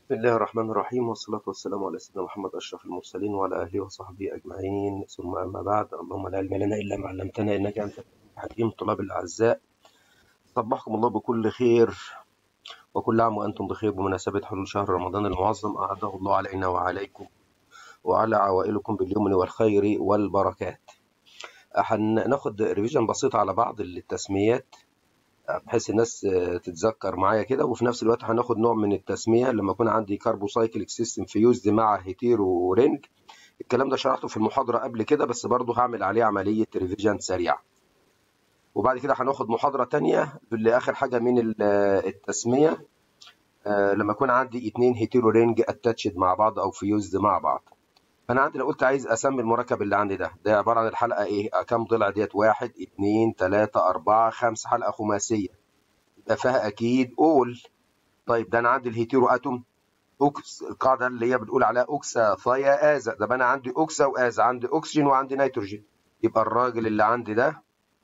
بسم الله الرحمن الرحيم والصلاة والسلام على سيدنا محمد أشرف المرسلين وعلى آله وصحبه أجمعين ثم أما بعد اللهم لا علم لنا إلا ما علمتنا إنك أنت الحكيم طلاب الأعزاء صبحكم الله بكل خير وكل عام وأنتم بخير بمناسبة حلول شهر رمضان المعظم أعده الله علينا وعليكم وعلى عوائلكم باليمن والخير والبركات هناخد ريفيجن بسيط على بعض التسميات بحيث الناس تتذكر معايا كده وفي نفس الوقت هناخد نوع من التسميه لما يكون عندي كاربوسايكليك سيستم فيوزد مع هيتيرو رينج الكلام ده شرحته في المحاضره قبل كده بس برضه هعمل عليه عمليه ريفيجن سريعه وبعد كده هناخد محاضره تانية اللي اخر حاجه من التسميه لما يكون عندي اتنين هيتيرو رينج اتاتشد مع بعض او فيوزد مع بعض فانا عندي لو قلت عايز اسمي المركب اللي عندي ده ده عباره عن الحلقه ايه كام ضلع ديت واحد اتنين تلاته اربعه خمسه حلقه خماسيه يبقى فيها اكيد اول طيب ده انا عندي الهيتيرو اتوم اوكس القاعده اللي هي بتقول عليها اوكسا ثايا ازا ده انا عندي اوكسا وازا عندي اكسجين وعندي نيتروجين يبقى الراجل اللي عندي ده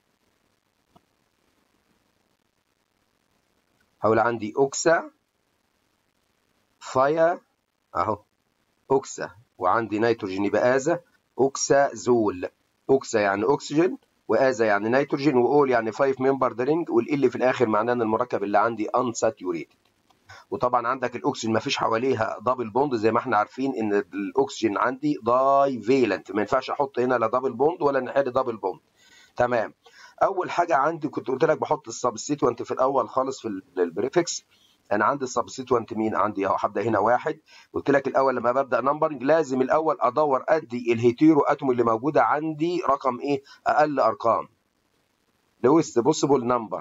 هقول عندي اوكسا ثايا اهو اوكسا وعندي نيتروجين يبقى ازا اوكسا زول اوكسا يعني اكسجين وازا يعني نيتروجين واول يعني 5 ممبر درينج والال في الاخر معناه ان المركب اللي عندي انساتيوريتد وطبعا عندك الاكسجين ما فيش حواليها دبل بوند زي ما احنا عارفين ان الاكسجين عندي داي فيلنت ما ينفعش احط هنا لا دبل بوند ولا الناحيه دي دبل بوند تمام اول حاجه عندي كنت قلت لك بحط السبستيتوانت في الاول خالص في البريفكس انا عندي السبستيتوانت مين عندي اهو هبدا هنا واحد قلت لك الاول لما ببدا نمبرنج لازم الاول ادور ادي الهيتيرو اتوم اللي موجوده عندي رقم ايه اقل ارقام لويست بوسيبل نمبر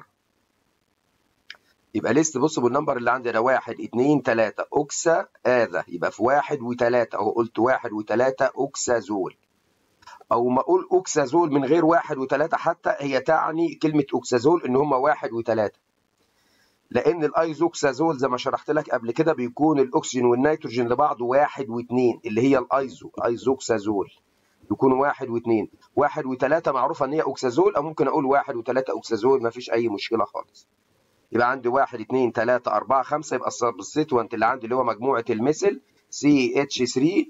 يبقى ليست بوسيبل نمبر اللي عندي انا واحد اتنين تلاته اوكسا اذا يبقى في واحد وتلاته اهو قلت واحد وتلاته اوكسا زول او ما اقول اوكسازول من غير واحد وتلاته حتى هي تعني كلمه اوكسازول ان هم واحد وتلاته لان الايزوكسازول زي ما شرحت لك قبل كده بيكون الاكسجين والنيتروجين لبعض واحد واثنين اللي هي الايزو ايزوكسازول يكونوا واحد واثنين واحد وثلاثه معروفه ان هي اوكسازول او ممكن اقول واحد وثلاثه اوكسازول ما فيش اي مشكله خالص يبقى عندي واحد اثنين ثلاثه اربعه خمسه يبقى السبستيتوانت اللي عندي اللي هو مجموعه المثل سي اتش 3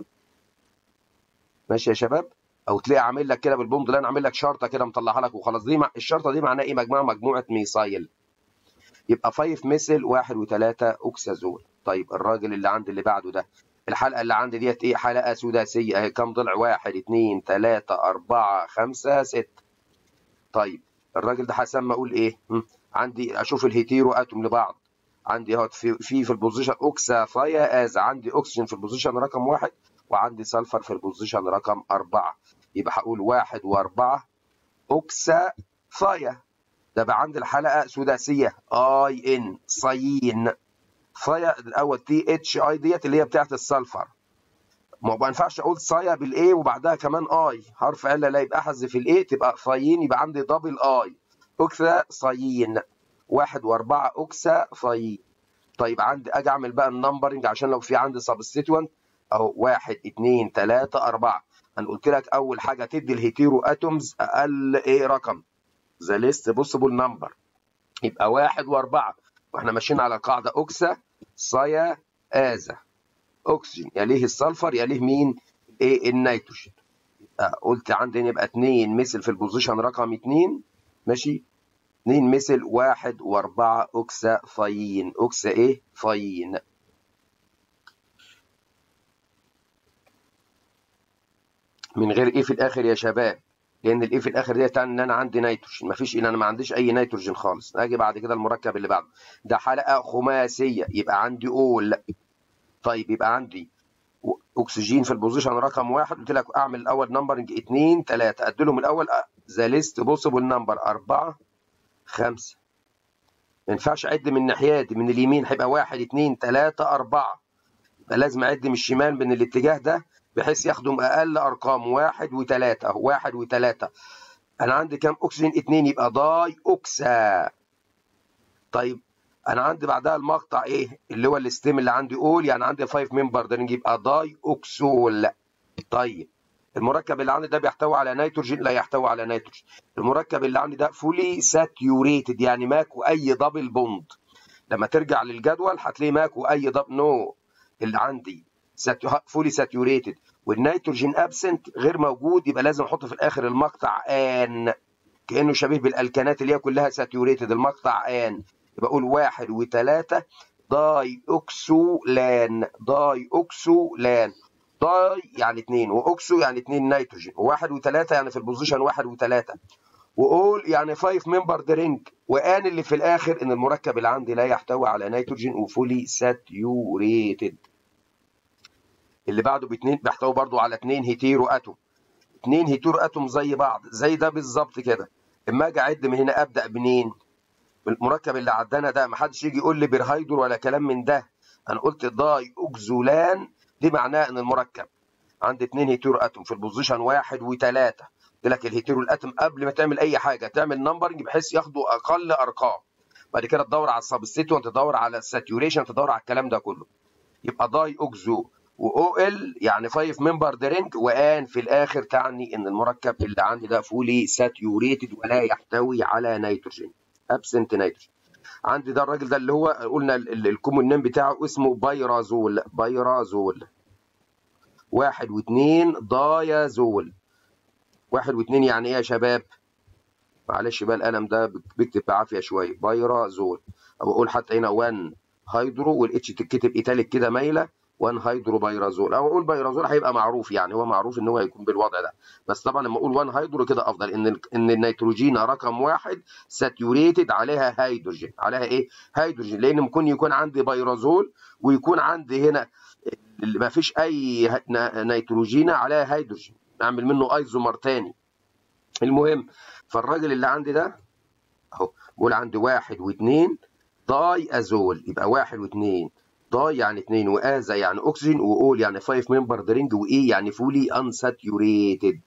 ماشي يا شباب او تلاقي عامل لك كده بالبوند اللي انا عامل لك شرطه كده مطلعها لك وخلاص دي مع... الشرطه دي معناها ايه مجموعه مجموعه ميثايل يبقى 5 مثل 1 و3 اوكسازول طيب الراجل اللي عندي اللي بعده ده الحلقه اللي عندي ديت ايه حلقه سداسيه اهي كام ضلع 1 2 3 4 5 6 طيب الراجل ده هسمى اقول ايه عندي اشوف الهيتيرو اتوم لبعض عندي اهو في في في البوزيشن اوكسا ثايا از عندي اكسجين في البوزيشن رقم واحد وعندي سلفر في البوزيشن رقم أربعة يبقى هقول واحد وأربعة أوكسا ثايا ده بقى عندي الحلقة سداسية اي ان صين ثايا الأول تي اتش اي ديت اللي هي بتاعت السلفر ما ينفعش أقول صايا بالاي وبعدها كمان اي حرف عله لا يبقى أحذف الاي تبقى ثايين يبقى عندي دبل اي أوكسا صين واحد وأربعة أوكسا ثايين طيب عندي أجي أعمل بقى النمبرنج عشان لو في عندي سبستيتوانت اهو واحد اتنين تلاتة أربعة أنا قلت لك أول حاجة تدي الهيتيرو أتومز أقل إيه رقم ذا ليست بوسيبل نمبر يبقى واحد وأربعة وإحنا ماشيين على قاعدة أوكسا صيا آزا أكسجين يليه السلفر يليه مين؟ إيه النيتروجين يبقى قلت عندي يبقى اتنين مثل في البوزيشن رقم اتنين ماشي اتنين مثل واحد وأربعة أوكسا ثايين أوكسا إيه؟ ثايين من غير ايه في الاخر يا شباب لان الايه في الاخر دي تعني ان انا عندي نيتروجين مفيش ان انا ما عنديش اي نيتروجين خالص اجي بعد كده المركب اللي بعده ده حلقه خماسيه يبقى عندي اول طيب يبقى عندي اكسجين في البوزيشن رقم واحد قلت لك اعمل الاول نمبرنج اثنين ثلاثه اديلهم الاول ذا ليست بوسيبل نمبر اربعه خمسه ما ينفعش اعد من الناحيه دي من اليمين هيبقى واحد اثنين ثلاثه اربعه يبقى لازم اعد من الشمال من الاتجاه ده بحيث يخدم اقل ارقام واحد وثلاثة اهو واحد وثلاثة انا عندي كام اكسجين اتنين يبقى داي اوكسا طيب انا عندي بعدها المقطع ايه اللي هو الاستيم اللي عندي اول يعني عندي 5 ممبر ده يبقى داي اوكسول طيب المركب اللي عندي ده بيحتوي على نيتروجين لا يحتوي على نيتروجين المركب اللي عندي ده فولي ساتيوريتد يعني ماكو اي دبل بوند لما ترجع للجدول هتلاقي ماكو اي دبل نو اللي عندي فولي ساتيوريتد والنيتروجين ابسنت غير موجود يبقى لازم احط في الاخر المقطع ان كانه شبيه بالالكانات اللي هي كلها ساتيوريتد المقطع ان يبقى اقول واحد وثلاثه داي اوكسولان داي اوكسولان داي يعني اثنين واوكسو يعني اثنين نيتروجين وواحد وثلاثه يعني في البوزيشن واحد وثلاثه واول يعني 5 ممبر درينج وان اللي في الاخر ان المركب اللي عندي لا يحتوي على نيتروجين وفولي ساتيوريتد اللي بعده باثنين بيحتوي برضو على اثنين هيتيرو اتوم اثنين هيتيرو اتوم زي بعض زي ده بالظبط كده اما اجي اعد من هنا ابدا منين المركب اللي عدانا ده ما حدش يجي يقول لي بيرهايدر ولا كلام من ده انا قلت داي اوكزولان دي معناه ان المركب عندي اثنين هيتيرو اتوم في البوزيشن واحد وثلاثه قلت لك الهيتيرو الاتوم قبل ما تعمل اي حاجه تعمل نمبرنج بحيث ياخدوا اقل ارقام بعد كده تدور على السبستيتوينت تدور على الساتيوريشن تدور على الكلام ده كله يبقى داي اوكزو واو ال يعني 5 ممبر درينك وان في الاخر تعني ان المركب اللي عندي ده فولي ساتيوريتد ولا يحتوي على نيتروجين ابسنت نيتروجين عندي ده الراجل ده اللي هو قلنا الكومون نيم بتاعه اسمه بايرازول بايرازول واحد واثنين دايازول واحد واثنين يعني ايه يا شباب معلش بقى القلم ده بيكتب بعافيه شويه بايرازول او اقول حتى هنا 1 هيدرو والاتش تتكتب ايتاليك كده مايله 1 هيدرو بايرازول او اقول بايرازول هيبقى معروف يعني هو معروف ان هو هيكون بالوضع ده بس طبعا لما اقول 1 هيدرو كده افضل ان ان النيتروجين رقم واحد ساتيوريتد عليها هيدروجين عليها ايه هيدروجين لان ممكن يكون عندي بايرازول ويكون عندي هنا ما فيش اي نيتروجين عليها هيدروجين اعمل منه ايزومر تاني المهم فالراجل اللي عندي ده اهو بقول عندي واحد واثنين داي ازول يبقى واحد واثنين داي يعني اثنين وازا يعني اكسجين واول يعني 5 ممبر درينج واي يعني فولي انساتيوريتد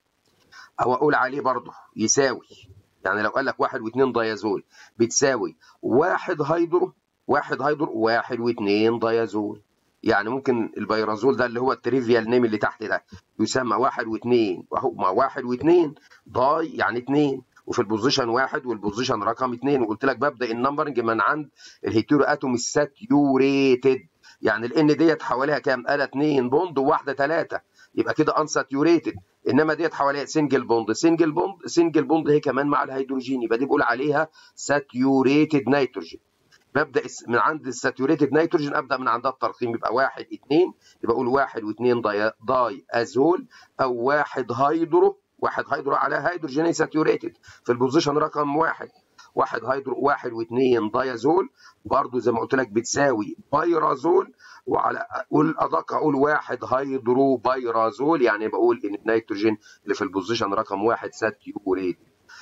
او اقول عليه برضه يساوي يعني لو قال لك واحد واثنين دايازول بتساوي واحد هيدرو واحد هيدرو واحد واثنين دايازول يعني ممكن البيرازول ده اللي هو التريفيال نيم اللي تحت ده يسمى واحد واثنين وهو مع واحد واثنين داي يعني اثنين وفي البوزيشن واحد والبوزيشن رقم اثنين وقلت لك ببدا النمبرنج من عند الهيتيرو اتوم الساتيوريتد يعني الان ديت حواليها كام؟ قال 2 بوند وواحده 3 يبقى كده انساتيوريتد انما ديت حواليها سنجل بوند سنجل بوند سنجل بوند هي كمان مع الهيدروجين يبقى دي بقول عليها ساتيوريتد نيتروجين ببدا من عند الساتيوريتد نيتروجين ابدا من عندها الترقيم يبقى واحد اثنين يبقى اقول واحد واثنين داي, داي ازول او واحد هيدرو واحد هيدرو على هيدروجين ساتيوريتد في البوزيشن رقم واحد واحد هيدرو واحد واثنين دايازول برضو زي ما قلت لك بتساوي بايرازول وعلى اقول ادق اقول واحد هيدرو بايرازول يعني بقول ان النيتروجين اللي في البوزيشن رقم واحد ساتيوريتد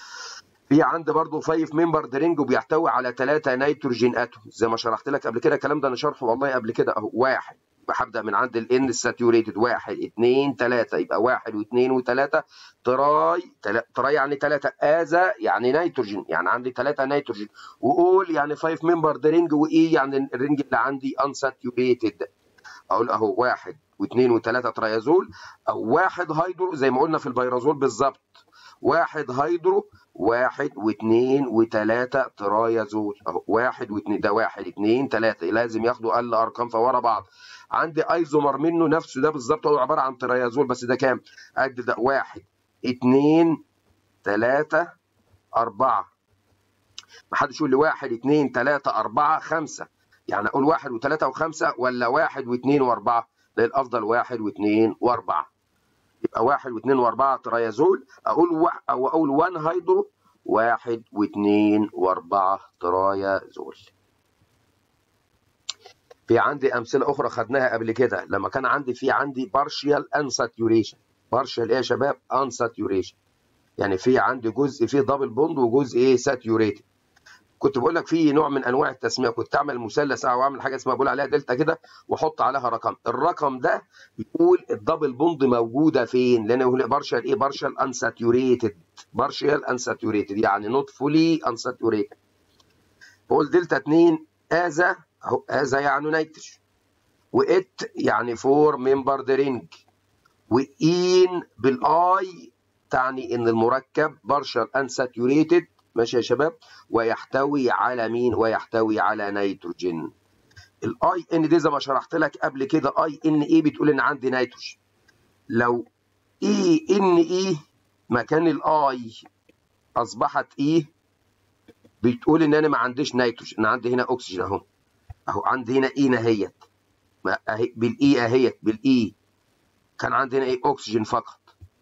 في عندي برضه 5 ممبر درينج وبيحتوي على 3 نيتروجين اتوم زي ما شرحت لك قبل كده الكلام ده انا شرحه والله قبل كده اهو واحد هبدا من عند الان الساتيوريتد واحد اثنين ثلاثه يبقى واحد واثنين وثلاثه تراي تراي يعني ثلاثه ازا يعني نيتروجين يعني عندي ثلاثه نيتروجين واول يعني 5 ممبر درينج واي يعني الرينج اللي عندي انساتيوريتد اقول اهو واحد واثنين وثلاثه تريازول او واحد هيدرو زي ما قلنا في البيرازول بالظبط واحد هيدرو واحد واثنين وثلاثة ترايازول اهو واحد واثنين ده واحد اثنين ثلاثة لازم ياخدوا اقل ارقام فورا بعض عندي ايزومر منه نفسه ده بالظبط هو عبارة عن ترايازول بس ده كام؟ قد ده واحد اثنين ثلاثة أربعة محدش يقول لي واحد اثنين ثلاثة أربعة خمسة يعني أقول واحد وثلاثة وخمسة ولا واحد واثنين وأربعة؟ لا الأفضل واحد واثنين وأربعة يبقى واحد واثنين واربعه تريازول اقول و... او اقول 1 هيدرو واحد واثنين واربعه تريازول. في عندي امثله اخرى خدناها قبل كده لما كان عندي في عندي بارشيال انساتيوريشن بارشيال ايه يا شباب؟ انساتيوريشن يعني في عندي جزء فيه دبل بوند وجزء ايه ساتيوريتد كنت بقول لك في نوع من انواع التسميه كنت اعمل مثلث او اعمل حاجه اسمها بقول عليها دلتا كده واحط عليها رقم الرقم ده بيقول الدبل بوند موجوده فين لان هو بارشال ايه بارشال انساتيوريتد بارشال انساتيوريتد يعني نوت فولي انساتيوريتد بقول دلتا 2 اذا اهو اذا يعني نيتروجين وات يعني فور ممبر درينج وان بالاي تعني ان المركب بارشال انساتيوريتد ماشي يا شباب ويحتوي على مين ويحتوي على نيتروجين الاي ان دي زي ما شرحت لك قبل كده اي ان اي بتقول ان عندي نيتروجين لو اي ان اي مكان الاي اصبحت اي بتقول ان انا ما عنديش نيتروجين انا عندي هنا اكسجين اهو اهو عندي هنا اي نهيت اهي بالاي اهيت بالاي كان عندي هنا ايه اكسجين فقط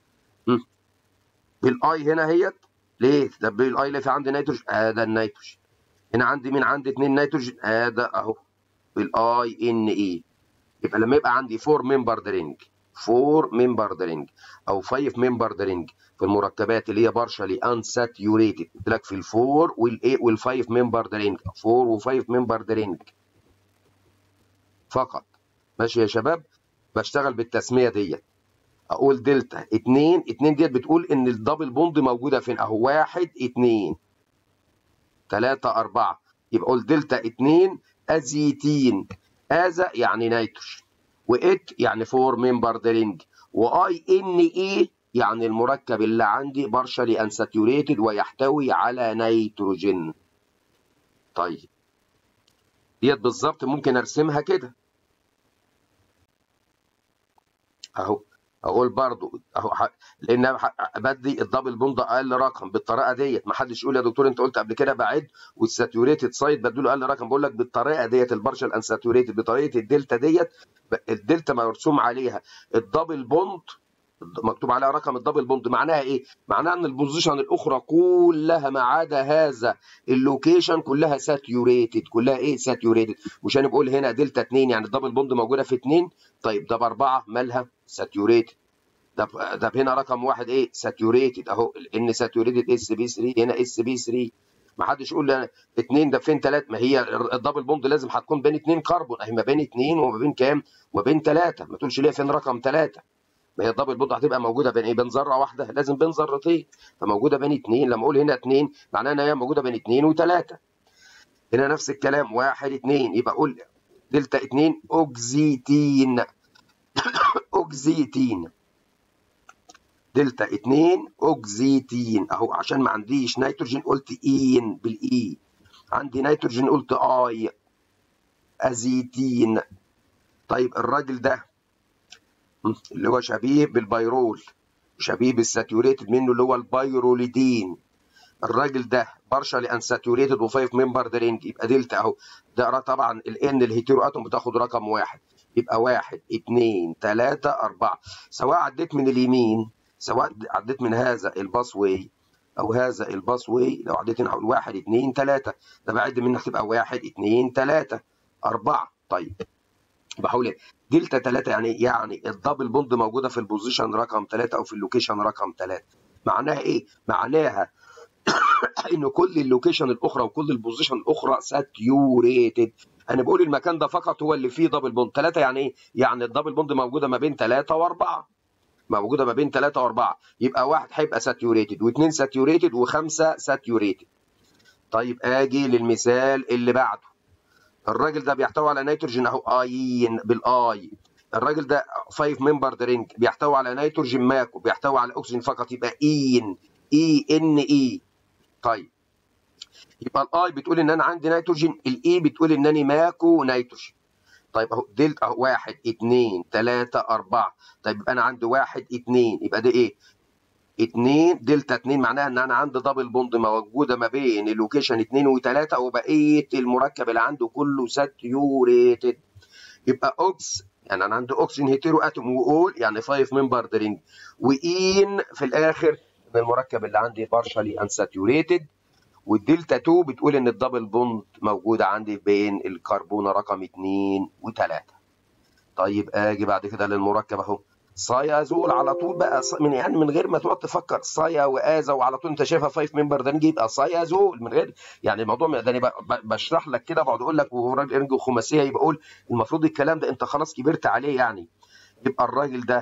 بالاي هنا اهيت ليه ده بالاي اللي في عندي نيتروجين اه ده النيتروجين هنا عندي مين عندي اثنين نيتروجين اه ده اهو بالاي ان اي يبقى لما يبقى عندي 4 ممبر درينج 4 ممبر درينج او 5 ممبر درينج في المركبات اللي هي بارشالي انساتيوريتد قلت لك في الفور والايه والفايف ممبر درينج 4 و5 ممبر درينج فقط ماشي يا شباب بشتغل بالتسميه ديت اقول دلتا 2 2 ديت بتقول ان الدبل بوند موجوده فين اهو 1 2 3 4 يبقى اقول دلتا 2 ازيتين ازا يعني نيتروجين وات يعني 4 ممبر درينج واي ان اي يعني المركب اللي عندي بارشالي انساتيوريتد ويحتوي على نيتروجين طيب ديت بالظبط ممكن ارسمها كده اهو اقول برضو اهو لان بدي الدبل بوند اقل رقم بالطريقه ديت ما حدش يقول يا دكتور انت قلت قبل كده بعد والساتيوريتد سايد بديله اقل رقم بقول لك بالطريقه ديت البارشال انساتيوريتد بطريقه الدلتا ديت الدلتا مرسوم عليها الدبل بوند مكتوب عليها رقم الدبل بوند معناها ايه؟ معناها ان البوزيشن الاخرى كلها ما عدا هذا اللوكيشن كلها ساتيوريتد كلها ايه؟ ساتيوريتد مش انا بقول هنا دلتا 2 يعني الدبل بوند موجوده في 2 طيب ده باربعه مالها؟ ساتيوريتد ده ده هنا رقم واحد ايه؟ ساتيوريتد اهو ان ساتيوريتد اس بي 3 هنا اس بي 3 ما حدش يقول لي 2 ده فين 3 ما هي الدبل بوند لازم هتكون بين 2 كربون اهي ما بين 2 وما بين كام؟ وما بين 3 ما تقولش ليه فين رقم 3 ما هي الدبل بوند هتبقى موجوده بين ايه؟ بين ذره واحده لازم بين ذرتين فموجوده بين اثنين لما اقول هنا اثنين معناها ان هي موجوده بين اثنين وثلاثه. هنا نفس الكلام واحد اثنين يبقى اقول دلتا اثنين اوكزيتين اوكزيتين دلتا اثنين اوكزيتين اهو عشان ما عنديش نيتروجين قلت اين بالاي عندي نيتروجين قلت اي ازيتين طيب الراجل ده اللي هو شبيه بالبيرول شبيه بالساتيوريتد منه اللي هو البيروليدين الراجل ده بارشالي انساتيوريتد و5 ممبر درينج يبقى دلتا اهو ده طبعا الان الهيتيرو اتوم بتاخد رقم واحد يبقى واحد اثنين ثلاثة أربعة سواء عديت من اليمين سواء عديت من هذا الباس واي أو هذا الباس واي لو عديت من واحد اثنين ثلاثة ده بعد منك تبقى واحد اثنين ثلاثة أربعة طيب بحاول ايه؟ دلتا 3 يعني يعني الدبل بوند موجوده في البوزيشن رقم 3 او في اللوكيشن رقم 3 معناها ايه؟ معناها ان كل اللوكيشن الاخرى وكل البوزيشن الاخرى ساتيوريتد انا بقول المكان ده فقط هو اللي فيه دبل بوند 3 يعني ايه؟ يعني الدبل بوند موجوده ما بين 3 و4 موجوده ما بين 3 و4 يبقى واحد هيبقى ساتيوريتد واثنين ساتيوريتد وخمسه ساتيوريتد طيب اجي للمثال اللي بعده الراجل ده بيحتوي على نيتروجين اهو اين بالاي الراجل ده 5 ممبر درينك بيحتوي على نيتروجين ماكو بيحتوي على اكسجين فقط يبقى اين اي ان اي طيب يبقى الاي بتقول ان انا عندي نيتروجين الاي بتقول ان انا ماكو نيتروجين طيب اهو دلتا اهو 1 2 3 4 طيب يبقى انا عندي 1 2 يبقى ده ايه 2 دلتا 2 معناها ان انا عندي دبل بوند موجوده ما بين اللوكيشن 2 و3 وبقيه المركب اللي عنده كله ساتيوريتد يبقى اوكس يعني انا عندي اوكسجين هيتيرو اتوم واول يعني 5 ممبر درينج وان في الاخر ان المركب اللي عندي بارشالي انساتيوريتد والدلتا 2 بتقول ان الدبل بوند موجوده عندي بين الكربونه رقم 2 و3 طيب اجي بعد كده للمركب اهو صيازول على طول بقى من يعني من غير ما تقعد تفكر صيا واذا وعلى طول انت شايفها 5 ممبر ده نجي يبقى صيازول من غير يعني الموضوع ده انا بشرح لك كده بقعد اقول لك وراجل انجو خماسيه يبقى اقول المفروض الكلام ده انت خلاص كبرت عليه يعني يبقى الراجل ده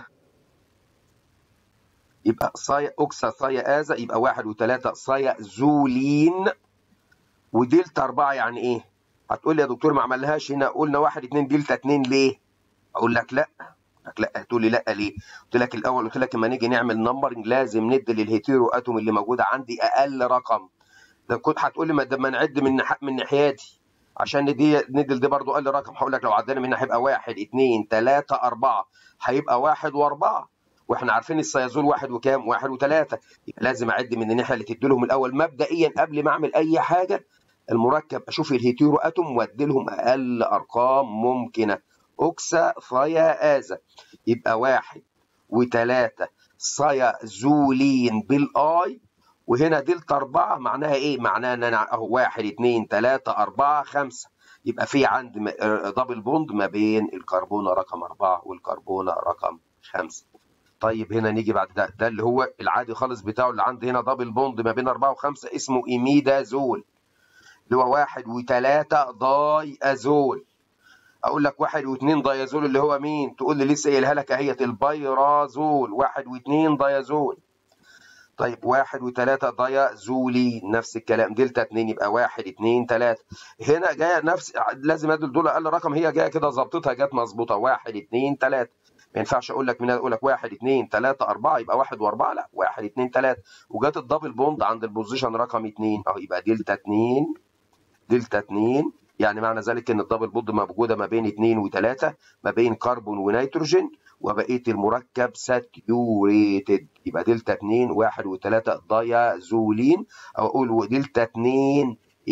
يبقى صيا اوكسا صيا اذا يبقى واحد وثلاثه صيا زولين ودلتا اربعه يعني ايه؟ هتقول لي يا دكتور ما عملهاش هنا قلنا واحد اثنين دلتا اثنين ليه؟ اقول لك لا لك لا تقول لي لا ليه؟ قلت لك الاول قلت لك لما نيجي نعمل نمبرنج لازم ندي للهيتيرو اتوم اللي موجوده عندي اقل رقم ده كنت هتقول لي ما ما نعد من نح... من ناحيتي عشان ندي ندي دي برضه قال لي رقم هقول لك لو عدينا من هنا هيبقى 1 2 3 4 هيبقى 1 و4 واحنا عارفين الصيازول واحد وكام؟ واحد وثلاثة يبقى لازم اعد من الناحية اللي تدي لهم الاول مبدئيا قبل ما اعمل اي حاجة المركب اشوف الهيتيرو اتوم وادي لهم اقل ارقام ممكنة اوكسا ثيا ازا يبقى واحد وثلاثة صيازولين بالاي وهنا دلتا أربعة معناها إيه؟ معناها إن أنا أهو واحد اتنين تلاتة أربعة خمسة يبقى في عندي دبل بوند ما بين الكربونة رقم أربعة والكربونة رقم خمسة. طيب هنا نيجي بعد ده ده اللي هو العادي خالص بتاعه اللي عندي هنا دبل بوند ما بين أربعة وخمسة اسمه إيميدازول اللي هو واحد وتلاتة داي أزول. أقول لك واحد واثنين دايازول اللي هو مين؟ تقول لي لسه قايلها لك أهيت البيرازول واحد واثنين دايازول. طيب واحد وثلاثة ضيا زولي نفس الكلام دلتا اتنين يبقى واحد اتنين تلاتة هنا جاية نفس لازم ادل دول اقل رقم هي جاية كده ظبطتها جت مظبوطة واحد اتنين تلاتة ما ينفعش اقول لك من اقول لك واحد اتنين تلاتة اربعة يبقى واحد واربعة لا واحد اتنين تلاتة وجت الدبل بوند عند البوزيشن رقم اتنين اهو يبقى دلتا اتنين دلتا اتنين يعني معنى ذلك ان الدبل بوند موجودة ما بين اتنين وتلاتة ما بين كربون ونيتروجين وبقيه المركب ساتيوريتد يبقى دلتا 2 1 و3 دايازولين او اقول دلتا 2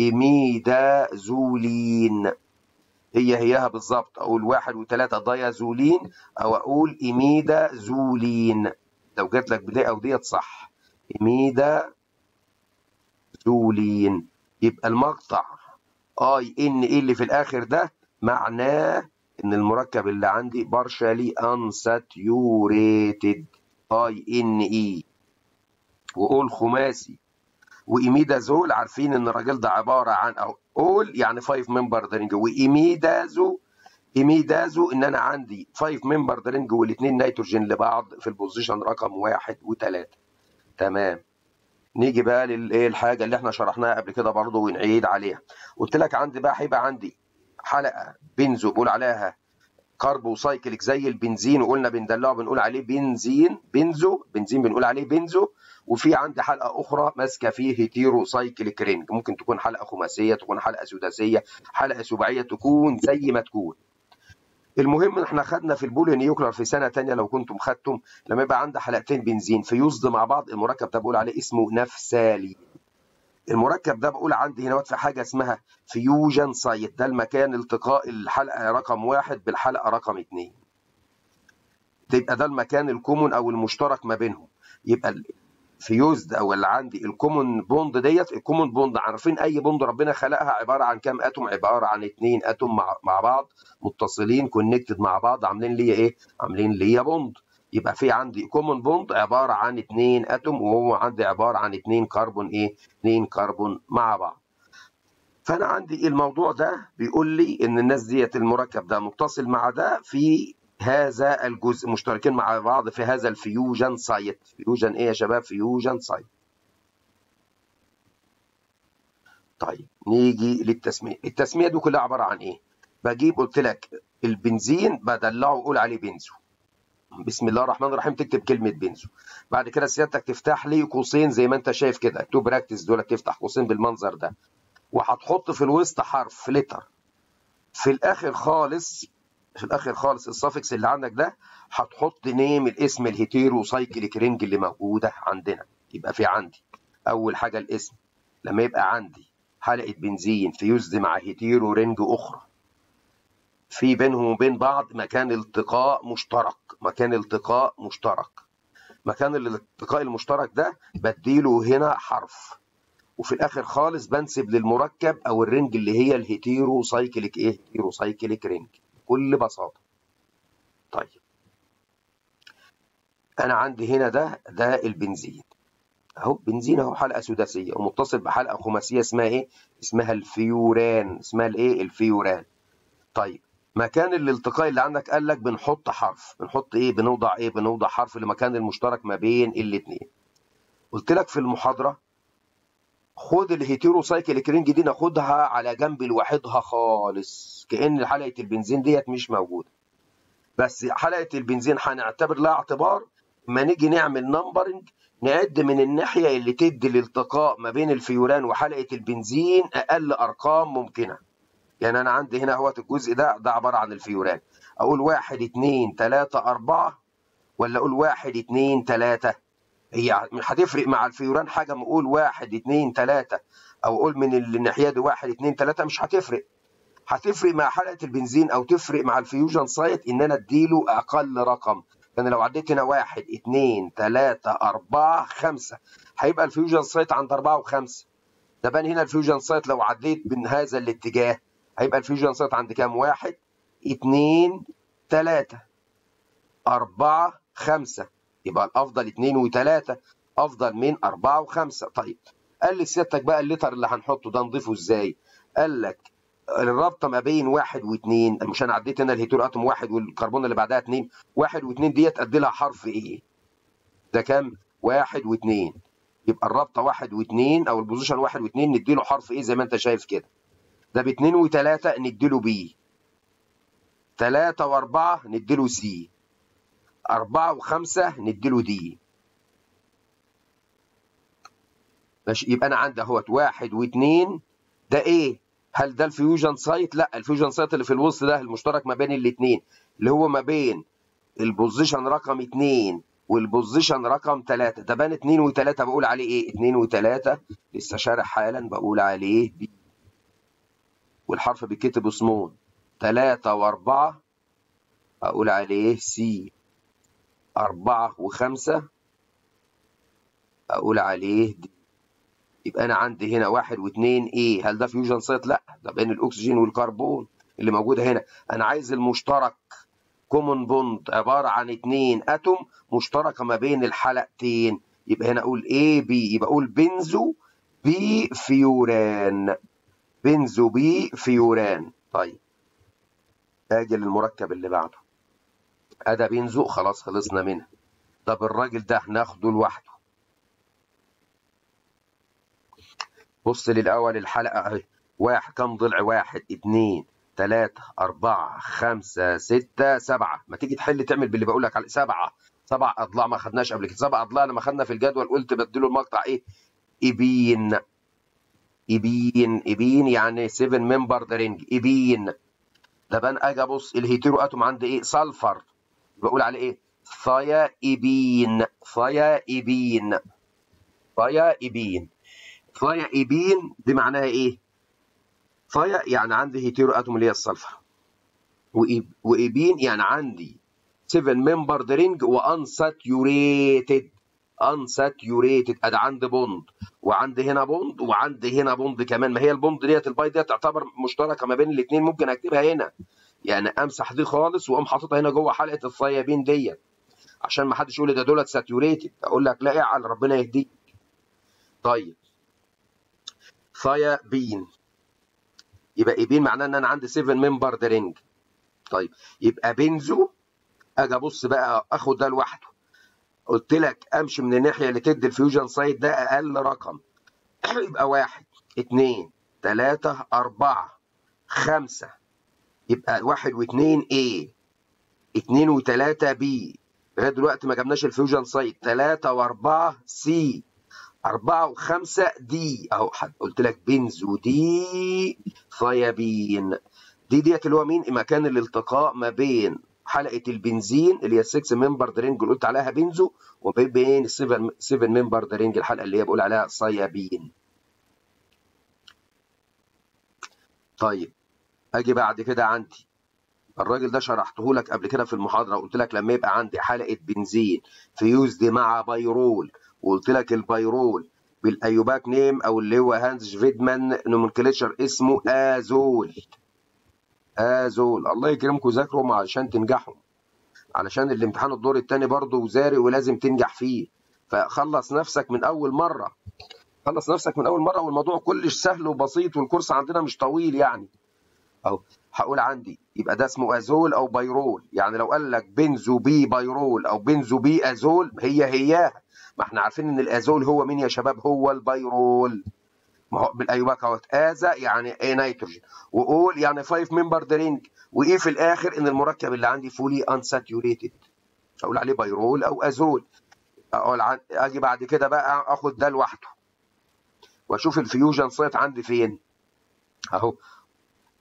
ايميدازولين هي هيها بالظبط اقول 1 و3 دايازولين او اقول ايميدازولين لو جات لك بدايه او ديت صح ايميدازولين يبقى المقطع اي ان ايه اللي في الاخر ده معناه ان المركب اللي عندي partially unsaturated اي ان اي واقول خماسي وايميدازول عارفين ان الراجل ده عباره عن او اول يعني 5 ممبر درينج وايميدازو ايميدازو ان انا عندي 5 ممبر درينج والاثنين نيتروجين لبعض في البوزيشن رقم واحد وثلاثه تمام نيجي بقى للايه الحاجه اللي احنا شرحناها قبل كده برضه ونعيد عليها قلت لك عندي بقى هيبقى عندي حلقه بنزو بقول عليها كاربو سايكليك زي البنزين وقلنا بندلعه بنقول عليه بنزين بنزو بنزين بنقول عليه بنزو وفي عندي حلقه اخرى ماسكه فيه هيتيرو سايكليك رينج ممكن تكون حلقه خماسيه تكون حلقه سداسيه حلقه سباعيه تكون زي ما تكون المهم احنا خدنا في البولي نيوكلر في سنه ثانيه لو كنتم خدتم لما يبقى عندي حلقتين بنزين فيوزد مع بعض المركب ده بقول عليه اسمه نفسالي المركب ده بقول عندي هنا في حاجه اسمها فيوجن سايت ده المكان التقاء الحلقه رقم واحد بالحلقه رقم اثنين تبقى ده المكان الكومون او المشترك ما بينهم يبقى الفيوزد او اللي عندي الكومون بوند ديت الكومون بوند عارفين اي بوند ربنا خلقها عباره عن كام اتوم عباره عن اثنين اتوم مع, مع بعض متصلين كونكتد مع بعض عاملين ليا ايه عاملين ليا بوند يبقى في عندي كومون بوند عباره عن اثنين اتوم وهو عندي عباره عن اثنين كربون ايه اثنين كربون مع بعض فانا عندي الموضوع ده بيقول لي ان الناس ديت المركب ده متصل مع ده في هذا الجزء مشتركين مع بعض في هذا الفيوجن سايت فيوجن ايه يا شباب فيوجن سايت طيب نيجي للتسميه التسميه دي كلها عباره عن ايه بجيب قلت لك البنزين بدلعه واقول عليه بنزو بسم الله الرحمن الرحيم تكتب كلمه بنزو بعد كده سيادتك تفتح لي قوسين زي ما انت شايف كده تو براكتس دول تفتح قوسين بالمنظر ده وهتحط في الوسط حرف لتر في الاخر خالص في الاخر خالص السافكس اللي عندك ده هتحط نيم الاسم الهيتيرو سايكليك رينج اللي موجوده عندنا يبقى في عندي اول حاجه الاسم لما يبقى عندي حلقه بنزين فيوزد مع هيتيرو رينج اخرى في بينهم وبين بعض مكان التقاء مشترك مكان التقاء مشترك مكان الالتقاء المشترك ده بديله هنا حرف وفي الاخر خالص بنسب للمركب او الرنج اللي هي الهيتيرو سايكليك ايه هيتيرو سايكليك رينج بكل بساطه طيب انا عندي هنا ده ده البنزين اهو بنزين اهو حلقه سداسيه ومتصل بحلقه خماسيه اسمها ايه اسمها الفيوران اسمها الايه الفيوران طيب مكان الالتقاء اللي عندك قال لك بنحط حرف بنحط ايه بنوضع ايه بنوضع حرف لمكان المشترك ما بين الاثنين قلت لك في المحاضره خد الهيتيرو سايكليك رينج دي ناخدها على جنب لوحدها خالص كأن حلقة البنزين ديت مش موجودة بس حلقة البنزين هنعتبر لها اعتبار ما نيجي نعمل نمبرنج نعد من الناحية اللي تدي الالتقاء ما بين الفيوران وحلقة البنزين أقل أرقام ممكنة يعني انا عندي هنا اهوت الجزء ده ده عباره عن الفيوران اقول واحد اتنين تلاته اربعه ولا اقول واحد اتنين تلاته هي هتفرق مع الفيوران حاجه ما اقول واحد اتنين تلاته او اقول من الناحيه دي واحد اتنين تلاته مش هتفرق هتفرق مع حلقه البنزين او تفرق مع الفيوجن سايت ان انا اديله اقل رقم يعني لو عديت هنا واحد اتنين تلاته اربعه خمسه هيبقى الفيوجن سايت عند اربعه وخمسه طب انا هنا الفيوجن سايت لو عديت من هذا الاتجاه هيبقى الفيوجن سايت عند كام؟ واحد اتنين تلاته اربعه خمسه يبقى الافضل اتنين وتلاته افضل من اربعه وخمسه طيب قال لي سيادتك بقى اللتر اللي هنحطه ده نضيفه ازاي؟ قال لك الرابطه ما بين واحد واثنين مش انا عديت هنا الهيتور اتوم واحد والكربون اللي بعدها اثنين واحد واثنين ديت ادي لها حرف ايه؟ ده كام؟ واحد واثنين يبقى الرابطه واحد واثنين او البوزيشن واحد واثنين ندي له حرف ايه زي ما انت شايف كده. ده باثنين وثلاثه ندي له بي. ثلاثه واربعه ندي له سي. اربعه وخمسه ندي له دي. ماشي يبقى انا عندي اهوت واحد واثنين ده ايه؟ هل ده الفيوجن سايت؟ لا الفيوجن سايت اللي في الوسط ده المشترك ما بين الاثنين اللي هو ما بين البوزيشن رقم 2 والبوزيشن رقم 3 ده بان 2 و3 بقول عليه ايه؟ 2 و3 لسه شارح حالا بقول عليه بي والحرف بيتكتب سمول 3 و4 اقول عليه سي 4 و5 اقول عليه دي يبقى انا عندي هنا واحد واثنين ايه هل ده فيوجن سايت لا ده بين الاكسجين والكربون اللي موجوده هنا انا عايز المشترك كومون بوند عباره عن اثنين اتوم مشتركه ما بين الحلقتين يبقى هنا اقول ايه بي يبقى اقول بنزو بي فيوران بنزو بي فيوران طيب اجي للمركب اللي بعده ادا بنزو خلاص خلصنا منها طب الراجل ده ناخده لوحده بص للأول الحلقة أهي واحد كم ضلع واحد اتنين تلاتة أربعة خمسة ستة سبعة ما تيجي تحل تعمل باللي بقول لك عليه سبعة سبع أضلاع ما خدناش قبل كده سبع أضلاع لما خدنا في الجدول قلت بديله المقطع إيه إبين إبين إبين يعني 7 ممبر ده رينج إبين ده بان أجي أبص الهيتيرو أتوم عندي إيه سلفر بقول عليه إيه ثيا إبين ثيا إبين ثيا إبين ثايا ايبين دي معناها ايه؟ ثايا يعني عندي هيتيرو اتوم اللي هي السلفر وايبين يعني عندي 7 ممبر درينج وانساتيوريتد انساتيوريتد ادي عندي بوند وعندي هنا بوند وعندي هنا بوند كمان ما هي البوند ديت الباي ديت تعتبر مشتركه ما بين الاثنين ممكن اكتبها هنا يعني امسح دي خالص واقوم حاططها هنا جوه حلقه الثيابين ديت عشان ما حدش يقول لي ده دولت ساتيوريتد اقول لك لا اعل ربنا يهديك طيب ثايا بين يبقى ايبين معناه ان انا عندي 7 ممبر درينج طيب يبقى بنزو اجي ابص بقى اخد ده لوحده قلت لك امشي من الناحيه اللي تدي الفيوجن سايت ده اقل رقم يبقى واحد اثنين ثلاثة أربعة خمسة يبقى واحد واثنين A اثنين وثلاثة B لغاية دلوقتي ما جبناش الفيوجن سايت ثلاثة وأربعة C أربعة وخمسة دي أهو قلت لك بنزو دي ثيابين دي ديت اللي هو مين مكان الالتقاء ما بين حلقة البنزين اللي هي 6 ممبر درينج اللي قلت عليها بنزو وبين ال 7 7 ممبر درينج الحلقة اللي هي بقول عليها صيابين طيب أجي بعد كده عندي الراجل ده شرحته لك قبل كده في المحاضرة قلت لك لما يبقى عندي حلقة بنزين فيوزد مع بايرول وقلت لك البيرول بالايوباك نيم او اللي هو هانز فيدمان نومنكليتشر اسمه ازول ازول الله يكرمكم ذاكرهم علشان تنجحوا علشان الامتحان الدور الثاني برضه وزاري ولازم تنجح فيه فخلص نفسك من اول مره خلص نفسك من اول مره والموضوع كلش سهل وبسيط والكورس عندنا مش طويل يعني اهو هقول عندي يبقى ده اسمه ازول او بيرول يعني لو قال لك بنزو بي بيرول او بنزو بي ازول هي هياها ما احنا عارفين ان الازول هو مين يا شباب هو البيرول ما هو بالايوباك اهوت ازا يعني ايه نيتروجين واول يعني 5 ممبر درينج وايه في الاخر ان المركب اللي عندي فولي انساتيوريتد اقول عليه بيرول او ازول اقول عن... اجي بعد كده بقى اخد ده لوحده واشوف الفيوجن سايت عندي فين اهو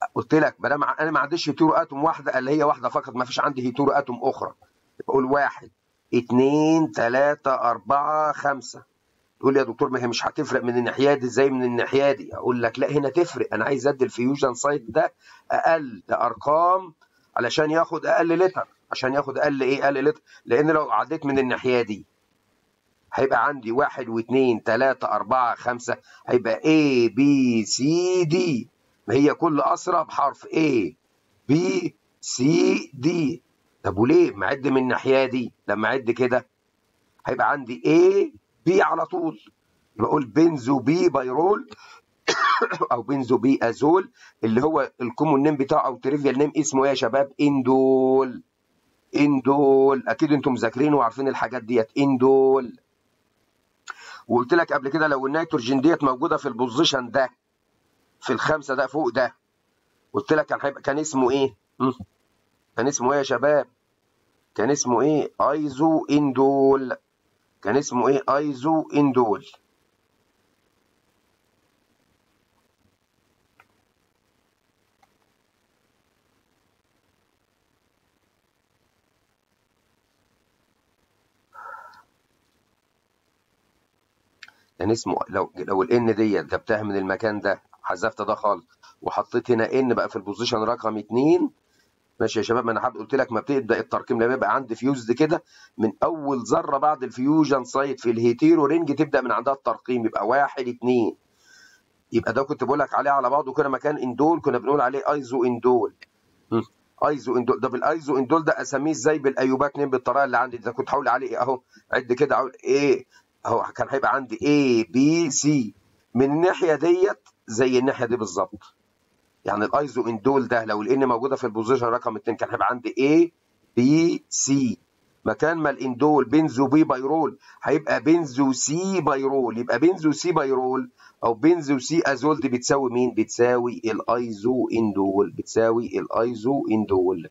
قلت لك ما دام انا ما عنديش هيتورو اتوم واحده اللي هي واحده فقط ما فيش عندي هيتورو اتوم اخرى بقول واحد اثنين ثلاثة أربعة خمسة تقول لي يا دكتور ما هي مش هتفرق من الناحية دي زي من الناحية دي أقول لك لا هنا تفرق أنا عايز أدي الفيوجن سايت ده أقل ده أرقام علشان ياخد أقل لتر عشان ياخد أقل إيه أقل لتر لأن لو عديت من الناحية دي هيبقى عندي واحد واثنين ثلاثة أربعة خمسة هيبقى A B C D ما هي كل أسرة بحرف A B C D طب وليه؟ معد من الناحية دي لما أعد كده هيبقى عندي A B على طول بقول بنزو بي بايرول أو بنزو بي أزول اللي هو الكومون نيم بتاعه أو تريفيال نيم اسمه إيه يا شباب؟ إندول إندول أكيد أنتم مذاكرين وعارفين الحاجات ديت إندول وقلت لك قبل كده لو النيتروجين ديت موجوده في البوزيشن ده في الخمسه ده فوق ده قلت لك كان هيبقى كان اسمه ايه؟ كان اسمه ايه يا شباب؟ كان اسمه ايه؟ ايزو اندول كان اسمه ايه؟ ايزو اندول كان اسمه لو لو الان ديت جبتها من المكان ده حذفت ده خالص وحطيت هنا ان بقى في البوزيشن رقم 2 ماشي يا شباب ما انا قلت لك ما بتبدا الترقيم لما يبقى عندي فيوزد كده من اول ذره بعد الفيوجن سايت في الهيتيرو رينج تبدا من عندها الترقيم يبقى 1 2 يبقى ده كنت بقول لك عليه على بعضه كده مكان اندول كنا بنقول عليه ايزو اندول ايزو اندول ده بالايزو اندول ده اسميه ازاي بالايوباك نيم بالطريقه اللي عندي ده كنت هقول عليه اهو عد كده اقول ايه اهو كان هيبقى عندي A B C من الناحيه ديت زي الناحيه دي بالظبط يعني الايزو اندول ده لو الان موجوده في البوزيشن رقم 2 كان هيبقى عندي A B C مكان ما الاندول بنزو بي بايرول هيبقى بنزو سي بايرول يبقى بنزو سي بايرول او بنزو سي ازول دي بتساوي مين؟ بتساوي الايزو اندول بتساوي الايزو اندول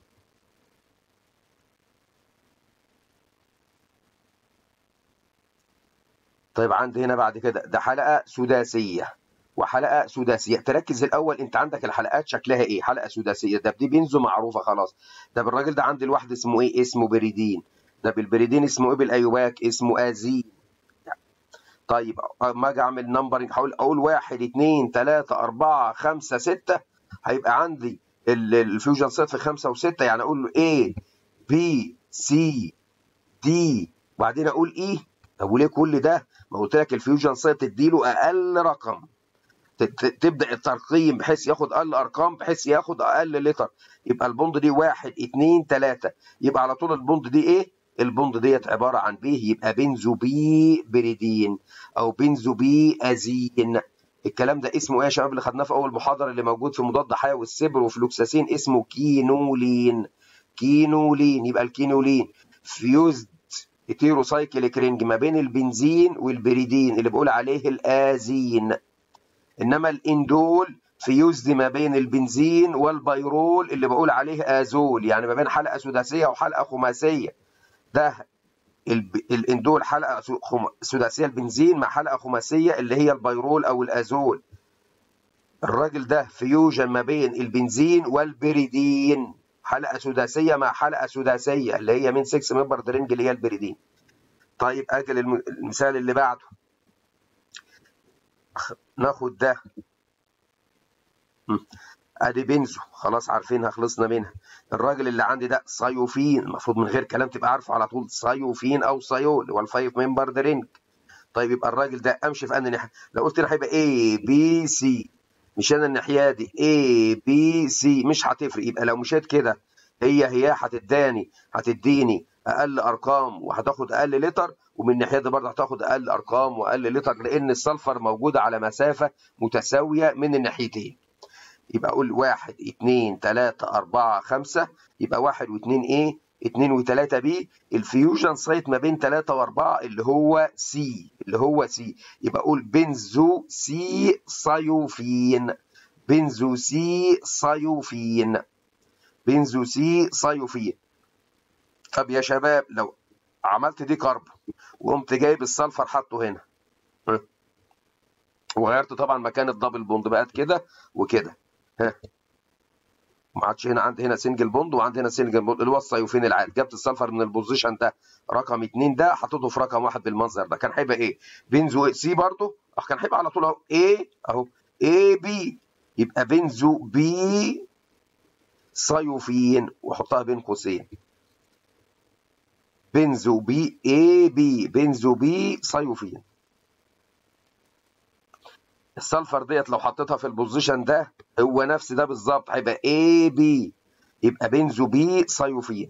طيب عندي هنا بعد كده ده حلقه سداسيه وحلقه سداسيه تركز الاول انت عندك الحلقات شكلها ايه حلقه سداسيه ده دي بنزو معروفه خلاص ده بالراجل ده عندي الواحد اسمه ايه اسمه بريدين ده بالبريدين اسمه ايه بالايوباك اسمه ازين طيب اما اجي اعمل نمبرنج هقول اقول 1 2 3 4 5 6 هيبقى عندي الفيوجن سيت في 5 و6 يعني اقول له A B C D وبعدين اقول ايه طب وليه كل ده؟ ما قلت لك الفيوجن سايت تديله اقل رقم تبدا الترقيم بحيث ياخد اقل ارقام بحيث ياخد اقل لتر يبقى البوند دي واحد اثنين ثلاثه يبقى على طول البوند دي ايه؟ البوند ديت عباره عن بيه يبقى بنزو بي بريدين او بنزو بي ازين الكلام ده اسمه ايه يا شباب اللي خدناه في اول محاضره اللي موجود في مضاد حيوي السبر وفلوكساسين اسمه كينولين كينولين يبقى الكينولين فيوزد هيتيروسايكليك رينج ما بين البنزين والبريدين اللي بقول عليه الازين انما الاندول فيوزد ما بين البنزين والبيرول اللي بقول عليه ازول يعني ما بين حلقه سداسيه وحلقه خماسيه ده الاندول حلقه سداسيه البنزين مع حلقه خماسيه اللي هي البيرول او الازول الراجل ده فيوجن ما بين البنزين والبريدين حلقه سداسيه مع حلقه سداسيه اللي هي من 6 ممبر درينج اللي هي البريدين طيب اجل المثال اللي بعده ناخد ده ادي بنزو خلاص عارفينها خلصنا منها الراجل اللي عندي ده صيوفين المفروض من غير كلام تبقى عارفه على طول صيوفين او صيول هو الفايف ممبر درينج طيب يبقى الراجل ده امشي في انهي ناحيه لو قلت له هيبقى A B C مش انا الناحيه دي A B C مش هتفرق يبقى لو مشيت كده هي هي هتداني هتديني اقل ارقام وهتاخد اقل لتر ومن الناحيه دي برضه هتاخد اقل ارقام واقل لتر لان السلفر موجوده على مسافه متساويه من الناحيتين يبقى اقول 1 2 3 4 5 يبقى 1 و2 ايه 2 و3 بي الفيوجن سايت ما بين 3 و4 اللي هو سي اللي هو سي يبقى اقول بنزو سي صيوفين بنزو سي صيوفين بنزو سي صيوفين طب يا شباب لو عملت دي كرب وقمت جايب السلفر حاطه هنا وغيرت طبعا مكان الدبل بوند بقت كده وكده ها ما عادش هنا عندي هنا سنجل بوند وعندي هنا سنجل بوند اللي هو الصيوفين العادي جبت السلفر من البوزيشن ده رقم 2 ده حطيته في رقم واحد بالمنظر ده كان هيبقى ايه؟ بنزو سي برضه كان هيبقى على طول اهو ايه اهو اي بي يبقى بنزو بي صيوفين واحطها بين قوسين بنزو بي اي بي بنزو بي صيوفين السلفر ديت لو حطيتها في البوزيشن ده هو نفس ده بالظبط هيبقى اي بي يبقى بنزو بي صيوفين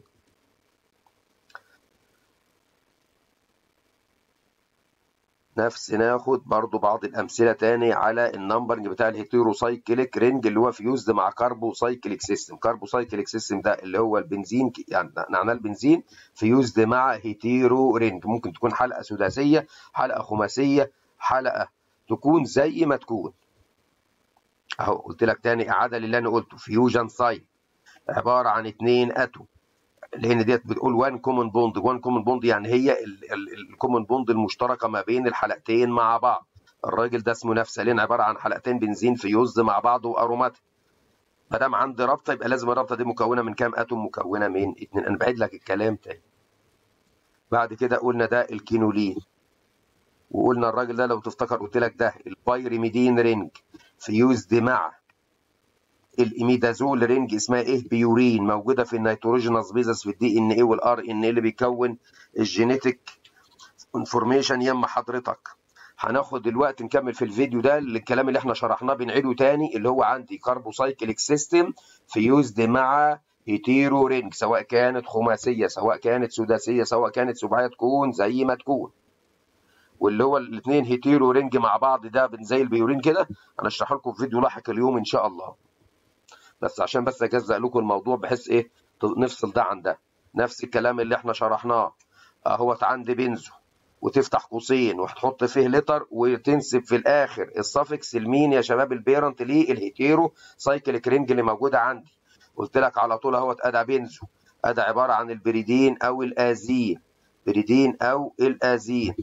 نفس ناخد برضو بعض الامثله تاني على النمبرنج بتاع الهيتيروسايكليك رينج اللي هو فيوزد مع كاربوسايكليك سيستم كاربوسايكليك سيستم ده اللي هو البنزين يعني معناه البنزين فيوزد مع هيتيرو رينج ممكن تكون حلقه سداسيه حلقه خماسيه حلقه تكون زي ما تكون اهو قلت لك تاني اعاده للي انا قلته فيوجن سايت عباره عن اثنين اتوم لان ديت بتقول وان كومن بوند وان كومن بوند يعني هي الكومن بوند المشتركه ما بين الحلقتين مع بعض الراجل ده اسمه نفسلين عباره عن حلقتين بنزين فيوز مع بعض واروماتيك ما دام عندي رابطه يبقى لازم الرابطه دي مكونه من كام اتوم مكونه من اثنين انا بعيد لك الكلام تاني بعد كده قلنا ده الكينولين وقلنا الراجل ده لو تفتكر قلت لك ده البايريميدين رينج فيوزد مع الاميدازول رينج اسمها ايه بيورين موجوده في النيتروجينوس بيزس في الدي ان اي والار ان اي اللي بيكون الجينيتك انفورميشن يما حضرتك هناخد دلوقتي نكمل في الفيديو ده الكلام اللي احنا شرحناه بنعيده تاني اللي هو عندي كاربوسايكليك سيستم فيوزد مع هيتيرو رينج سواء كانت خماسيه سواء كانت سداسيه سواء كانت سباعيه تكون زي ما تكون واللي هو الاثنين هيتيرو رينج مع بعض ده زي البيورين كده انا اشرح لكم في فيديو لاحق اليوم ان شاء الله بس عشان بس اجزأ لكم الموضوع بحيث ايه نفصل ده عن ده نفس الكلام اللي احنا شرحناه اهوت عندي بنزو وتفتح قوسين وتحط فيه لتر وتنسب في الاخر السفكس المين يا شباب البيرنت ليه الهيتيرو سايكليك رينج اللي موجوده عندي قلت لك على طول اهوت ادى بنزو ادى عباره عن البريدين او الازين بريدين او الازين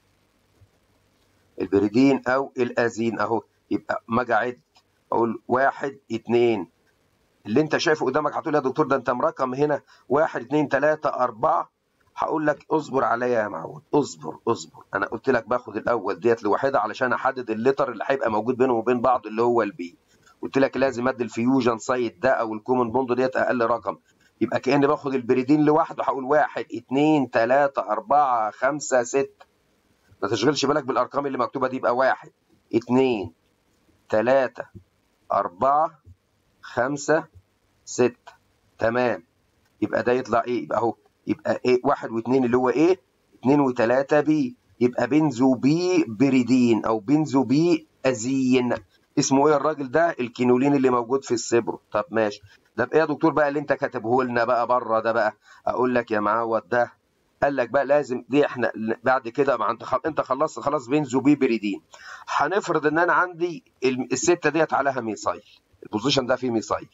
البريدين او الازين اهو يبقى ما اجي اعد اقول واحد اتنين اللي انت شايفه قدامك هتقول يا دكتور ده انت مرقم هنا واحد اتنين تلاته اربعه هقول لك اصبر عليا يا معود اصبر اصبر انا قلت لك باخد الاول ديت لوحدها علشان احدد اللتر اللي هيبقى موجود بينهم وبين بعض اللي هو البي قلت لك لازم ادي الفيوجن سايت ده او الكومن بوند ديت اقل رقم يبقى كاني باخد البريدين لوحده هقول واحد اتنين تلاته اربعه خمسه سته ما تشغلش بالك بالارقام اللي مكتوبه دي يبقى واحد اتنين تلاته اربعه خمسه ستة تمام يبقى ده يطلع ايه يبقى اهو يبقى ايه واحد واثنين اللي هو ايه اثنين وثلاثة بي يبقى بنزو بي بريدين او بنزو بي ازين اسمه ايه الراجل ده الكينولين اللي موجود في السبرو طب ماشي طب ايه يا دكتور بقى اللي انت كاتبه لنا بقى بره ده بقى اقول لك يا معود ده قال لك بقى لازم دي احنا بعد كده ما انت انت خلصت خلاص بنزو بي بريدين هنفرض ان انا عندي السته ديت عليها ميثايل البوزيشن ده فيه ميثايل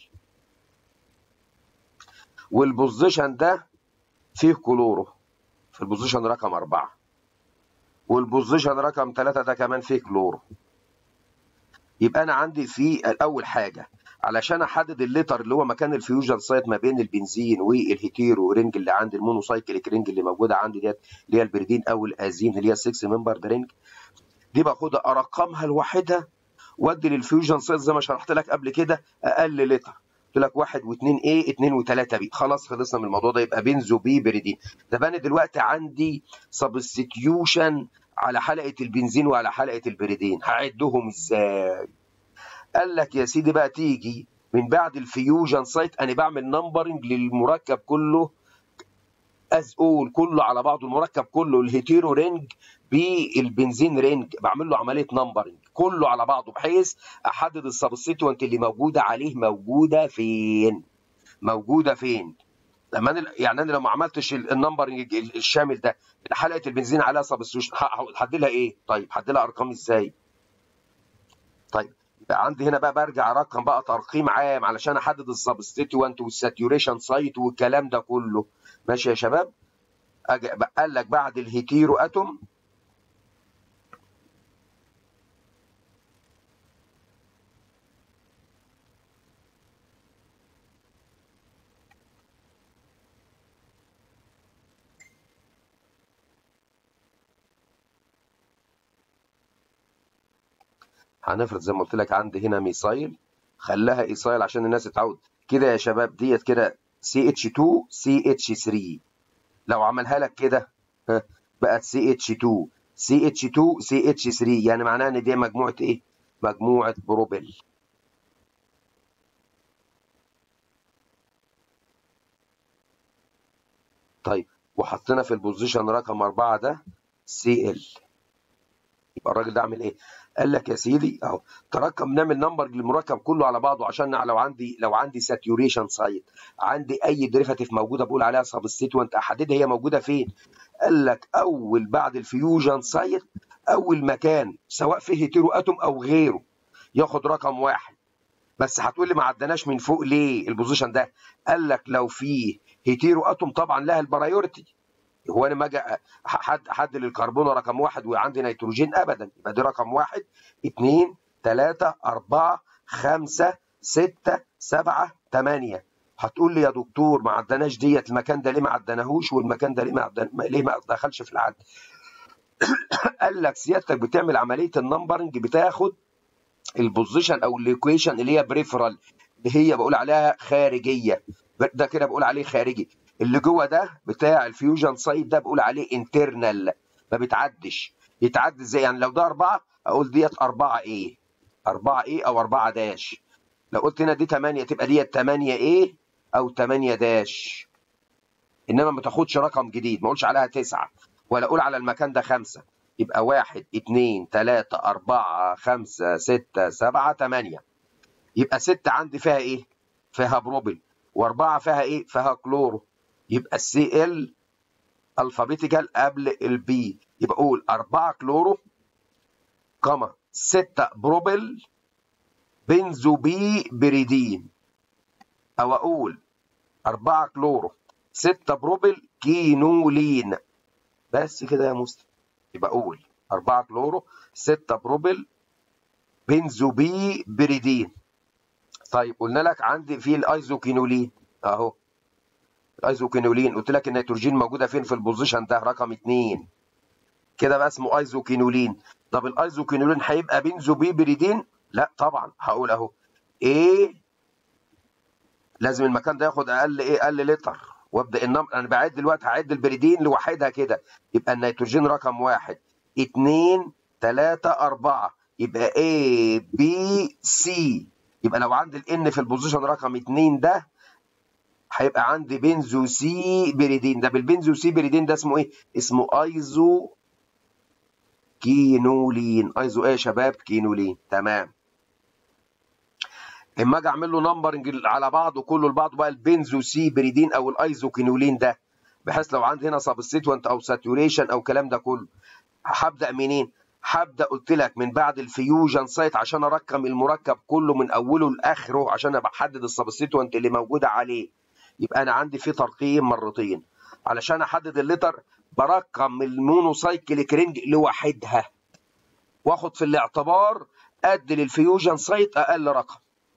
والبوزيشن ده فيه كلورو في البوزيشن رقم أربعة والبوزيشن رقم ثلاثة ده كمان فيه كلورو يبقى أنا عندي في أول حاجة علشان أحدد الليتر اللي هو مكان الفيوجن سايت ما بين البنزين والهيتيرو رينج اللي عندي المونوسايكليك رينج اللي موجودة عندي ديت اللي هي البريدين أو الأزين اللي هي 6 ممبر رينج دي باخدها أرقمها لوحدها وادي للفيوجن سايت زي ما شرحت لك قبل كده أقل لتر قلت لك واحد واثنين ايه اثنين وثلاثه بي خلاص خلصنا من الموضوع ده يبقى بنزو بي بريدين طب انا دلوقتي عندي سبستيتيوشن على حلقه البنزين وعلى حلقه البريدين هعدهم ازاي قال لك يا سيدي بقى تيجي من بعد الفيوجن سايت انا بعمل نمبرنج للمركب كله از اول كله على بعضه المركب كله الهيتيرو رينج بالبنزين رينج بعمل له عمليه نمبرنج كله على بعضه بحيث احدد السبستيتوانت اللي موجوده عليه موجوده فين موجوده فين لما انا يعني انا لو ما عملتش النمبرنج الشامل ده حلقه البنزين عليها سبستيوشن هحدد لها ايه طيب هحدد لها ارقام ازاي طيب يبقى عندي هنا بقى برجع رقم بقى ترقيم عام علشان احدد السبستيتوانت والساتيوريشن سايت والكلام ده كله ماشي يا شباب قال لك بعد الهيتيرو اتوم هنفرض زي ما قلت لك عندي هنا ميثايل خلاها ايثايل عشان الناس تتعود كده يا شباب ديت كده سي اتش 2 سي اتش 3 لو عملها لك كده ها، بقت سي اتش 2 سي اتش 2 سي اتش 3 يعني معناها ان دي مجموعه ايه مجموعه بروبيل طيب وحطينا في البوزيشن رقم أربعة ده سي ال يبقى الراجل ده عامل ايه؟ قال لك يا سيدي اهو تركب نعمل نمبر للمركب كله على بعضه عشان لو عندي لو عندي ساتيوريشن سايت عندي اي ديريفاتيف موجوده بقول عليها سبستيتوانت احددها هي موجوده فين؟ قال لك اول بعد الفيوجن سايت اول مكان سواء فيه هيتيرو اتوم او غيره ياخد رقم واحد بس هتقول لي ما عدناش من فوق ليه البوزيشن ده؟ قال لك لو فيه هيتيرو اتوم طبعا لها البرايورتي هو انا ما اجي حد حد للكربون رقم واحد وعندي نيتروجين ابدا يبقى دي رقم واحد اثنين ثلاثة أربعة خمسة ستة سبعة ثمانية هتقول لي يا دكتور ما عدناش ديت المكان ده ليه ما عدناهوش والمكان ده ليه ما عدن... ليه ما دخلش في العد قال لك سيادتك بتعمل عمليه النمبرنج بتاخد البوزيشن او الايكويشن اللي هي بريفرال اللي هي بقول عليها خارجيه ده كده بقول عليه خارجي اللي جوه ده بتاع الفيوجن سايت ده بقول عليه انترنال ما بتعدش يتعدى ازاي يعني لو ده أربعة أقول ديت أربعة إيه أربعة إيه أو أربعة داش لو قلت هنا دي 8 تبقى ديت 8 إيه أو 8 داش إنما ما تاخدش رقم جديد ما أقولش عليها تسعة ولا أقول على المكان ده خمسة يبقى واحد اتنين تلاتة أربعة خمسة ستة سبعة تمانية يبقى ستة عندي فيها إيه؟ فيها بروبل وأربعة فيها إيه؟ فيها كلورو يبقى السي ال الفابيتيكال قبل البي يبقى اقول 4 كلورو كما 6 بروبل بنزو بي بريدين او اقول 4 كلورو 6 بروبل كينولين بس كده يا مسلم يبقى اقول 4 كلورو 6 بروبل بنزو بي بريدين طيب قلنا لك عندي في الايزوكينولين اهو الايزوكينولين قلت لك النيتروجين موجوده فين في البوزيشن ده رقم 2 كده بقى اسمه ايزوكينولين طب الايزوكينولين هيبقى بنزو بيبريدين لا طبعا هقول اهو ايه لازم المكان ده ياخد اقل ايه اقل لتر وابدا النمر انا بعد دلوقتي هعد البريدين لوحدها كده يبقى النيتروجين رقم واحد اتنين تلاتة أربعة يبقى A B C يبقى لو عندي الN في البوزيشن رقم اتنين ده هيبقى عندي بنزو سي بريدين ده بالبنزو سي بريدين ده اسمه ايه؟ اسمه ايزو كينولين ايزو ايه يا شباب؟ كينولين تمام اما اجي اعمل له نمبرنج على بعضه كله لبعضه بقى البنزو سي بريدين او الايزو كينولين ده بحيث لو عندي هنا سبستيتوانت او ساتوريشن او الكلام ده كله هبدا منين؟ هبدا قلت لك من بعد الفيوجن سايت عشان ارقم المركب كله من اوله لاخره عشان ابقى احدد السبستيتوانت اللي موجوده عليه يبقى انا عندي في ترقيم مرتين علشان احدد اللتر برقم المونوسايكليك رينج لوحدها واخد في الاعتبار قد للفيوجن سايت اقل رقم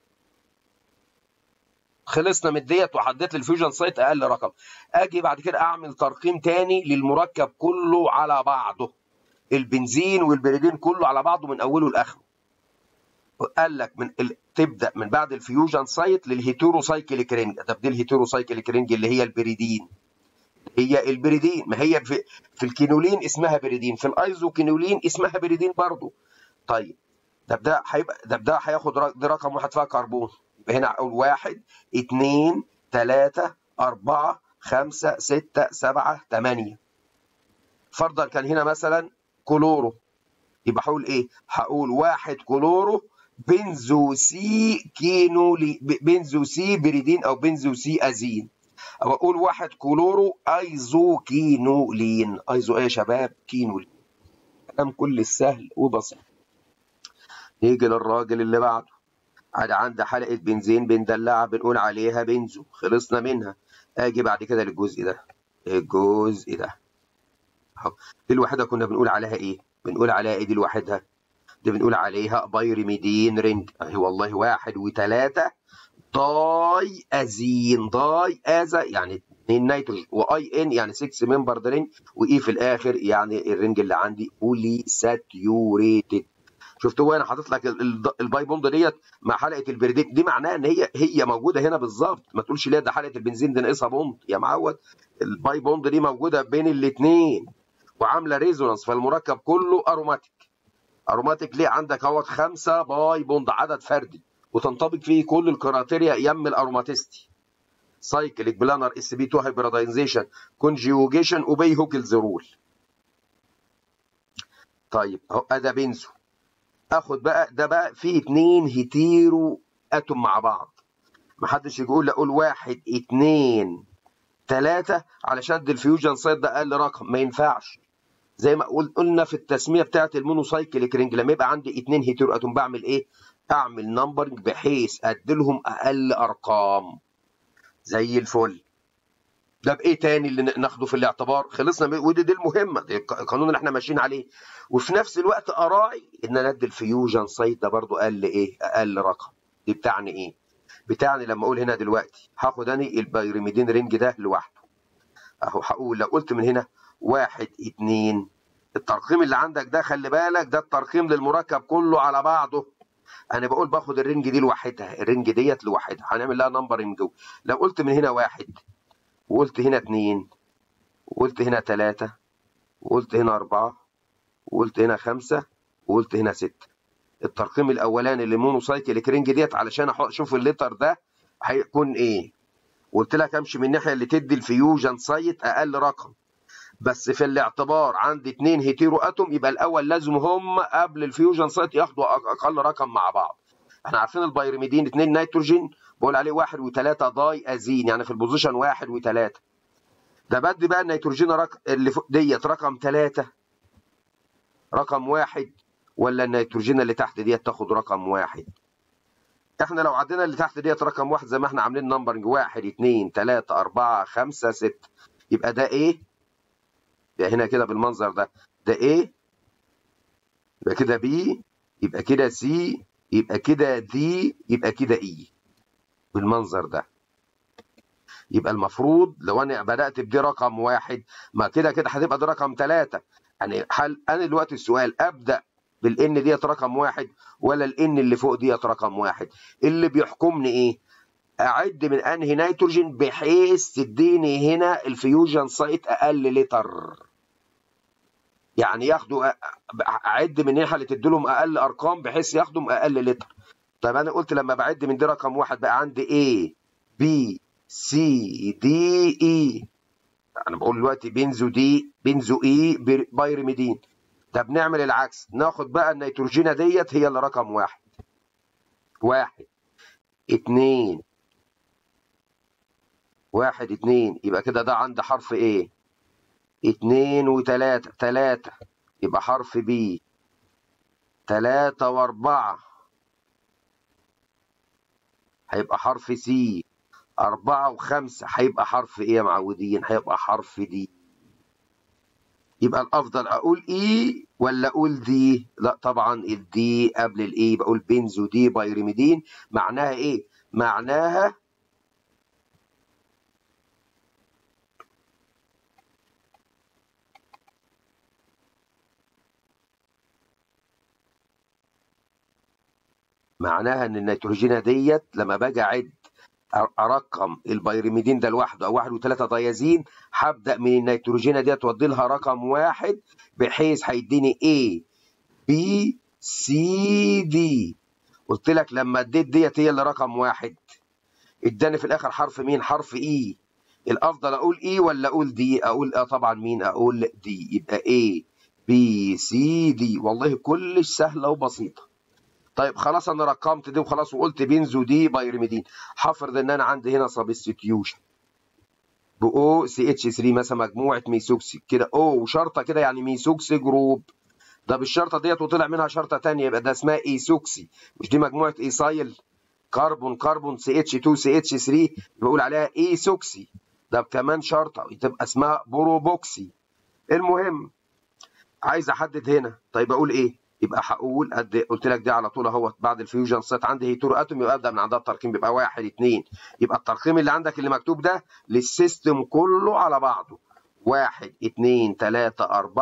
خلصنا من ديت وحددت للفيوجن سايت اقل رقم اجي بعد كده اعمل ترقيم تاني للمركب كله على بعضه البنزين والبريدين كله على بعضه من اوله لاخره قال لك من ال... تبدا من بعد الفيوجن سايت للهيتيروسايكليك رينج طب دي الهيتيروسايكليك رينج اللي هي البريدين هي البريدين ما هي في, في الكينولين اسمها بريدين في الايزوكينولين اسمها بريدين برضو طيب ده ده هيبقى ده ده هياخد ر... ده رقم واحد فيها كربون يبقى هنا اقول واحد اثنين ثلاثة أربعة خمسة ستة سبعة ثمانية فرضا كان هنا مثلا كلورو يبقى هقول ايه؟ هقول واحد كلورو بنزو سي كينولي بنزو سي بريدين او بنزو سي ازين او اقول واحد كلورو ايزو كينولين ايزو ايه يا شباب كينولين كلام كل السهل وبسيط نيجي للراجل اللي بعده عاد عندي حلقه بنزين بندلعها بنقول عليها بنزو خلصنا منها اجي بعد كده للجزء ده الجزء ده اهو دي الوحده كنا بنقول عليها ايه بنقول عليها ايه دي لوحدها دي بنقول عليها بايرميدين رينج اهي والله واحد وثلاثة داي ازين داي ازا يعني اثنين نيتروجين واي ان يعني 6 ممبر رينج واي في الاخر يعني الرينج اللي عندي بولي ساتيوريتد شفت هو انا حاطط لك الباي بوند ديت مع حلقه البريدين دي معناها ان هي هي موجوده هنا بالظبط ما تقولش ليه ده حلقه البنزين دي ناقصها بوند يا معود الباي بوند دي موجوده بين الاثنين وعامله ريزونانس فالمركب كله اروماتيك اروماتيك ليه عندك اهوت خمسه باي بوند عدد فردي وتنطبق فيه كل الكراتيريا يم الاروماتيستي سايكليك بلانر اس بي 2 هايبريدايزيشن كونجيوجيشن وبي هوكلز رول طيب اهو ده بنزو اخد بقى ده بقى فيه اتنين هيتيرو اتوم مع بعض محدش يقول اقول واحد اتنين تلاتة علشان الفيوجن سايت ده اقل رقم ما ينفعش زي ما قلنا في التسميه بتاعت المونوسايكليك رينج لما يبقى عندي اتنين هيتيرو اتوم بعمل ايه؟ اعمل نمبرنج بحيث اديلهم اقل ارقام زي الفل ده بايه تاني اللي ناخده في الاعتبار خلصنا ودي دي المهمه دي القانون اللي احنا ماشيين عليه وفي نفس الوقت اراعي ان انا ادي الفيوجن سايت ده برضو اقل ايه اقل رقم دي بتاعني ايه بتاعني لما اقول هنا دلوقتي هاخد انا البيرميدين رينج ده لوحده اهو هقول لو قلت من هنا واحد اتنين الترقيم اللي عندك ده خلي بالك ده الترقيم للمركب كله على بعضه انا بقول باخد الرنج دي لوحدها الرنج ديت لوحدها هنعمل لها نمبرنج جوه لو قلت من هنا واحد وقلت هنا اتنين وقلت هنا تلاتة وقلت هنا أربعة وقلت هنا خمسة وقلت هنا ستة الترقيم الأولاني اللي مونوسايكليك رينج ديت علشان أشوف الليتر ده هيكون إيه قلت لك أمشي من الناحية اللي تدي الفيوجن سايت أقل رقم بس في الاعتبار عندي اتنين هيتيرو اتوم يبقى الاول لازم هم قبل الفيوجن سايت ياخدوا اقل رقم مع بعض احنا عارفين البيرميدين اتنين نيتروجين بقول عليه واحد وثلاثة داي ازين يعني في البوزيشن واحد وثلاثة ده بدي بقى النيتروجين رق... اللي فوق ديت رقم ثلاثة رقم واحد ولا النيتروجين اللي تحت ديت تاخد رقم واحد احنا لو عدينا اللي تحت ديت رقم واحد زي ما احنا عاملين نمبرنج واحد اتنين تلاتة اربعة خمسة ستة يبقى ده ايه يبقى هنا كده بالمنظر ده ده A يبقى كده B يبقى كده C يبقى كده D يبقى كده E بالمنظر ده يبقى المفروض لو انا بدات بدي رقم واحد ما كده كده هتبقى دي رقم ثلاثه يعني هل انا دلوقتي السؤال ابدا بالان ديت رقم واحد ولا الان اللي فوق ديت رقم واحد اللي بيحكمني ايه؟ اعد من انهي نيتروجين بحيث تديني هنا الفيوجن سايت اقل لتر يعني ياخدوا اعد من الناحيه اللي تدي لهم اقل ارقام بحيث ياخدوا اقل لتر طب انا قلت لما بعد من دي رقم واحد بقى عندي A B C D E انا بقول دلوقتي بنزو دي بنزو اي بايرميدين طب نعمل العكس ناخد بقى النيتروجينه ديت هي اللي رقم واحد واحد اتنين واحد اتنين يبقى كده ده عند حرف ايه اتنين وتلاتة تلاتة يبقى حرف بي تلاتة واربعة هيبقى حرف سي أربعة وخمسة هيبقى حرف إيه يا معودين؟ هيبقى حرف دي. يبقى الأفضل أقول إي ولا أقول دي؟ لا طبعا الدي قبل الإي بقول بنزو دي بايرميدين معناها إيه؟ معناها معناها ان النيتروجينه ديت لما باجي اعد ارقم البيرميدين ده لوحده او واحد وثلاثه ديازين هبدا من النيتروجينه ديت وادي لها رقم واحد بحيث هيديني A B C D قلت لك لما اديت ديت هي اللي رقم واحد اداني في الاخر حرف مين؟ حرف E الافضل اقول E ولا اقول دي؟ اقول اه طبعا مين؟ اقول دي يبقى A B C D والله كلش سهله وبسيطه طيب خلاص انا رقمت دي وخلاص وقلت بنزو دي بايرميدين هفرض ان انا عندي هنا سبستيوشن ب او سي اتش 3 مثلا مجموعه ميثوكسي كده او وشرطه كده يعني ميثوكسي جروب ده بالشرطه ديت وطلع منها شرطه ثانيه يبقى ده اسمها ايثوكسي مش دي مجموعه ايسايل كربون كربون سي اتش 2 سي اتش 3 بقول عليها ايثوكسي ده كمان شرطه تبقى اسمها بروبوكسي المهم عايز احدد هنا طيب اقول ايه يبقى هقول قد قلت لك دي على طول اهوت بعد الفيوجن سيت عندي هيتورو اتوم يبقى ابدا من عندها الترقيم بيبقى واحد اثنين يبقى الترقيم اللي عندك اللي مكتوب ده للسيستم كله على بعضه واحد اثنين ثلاثة أربعة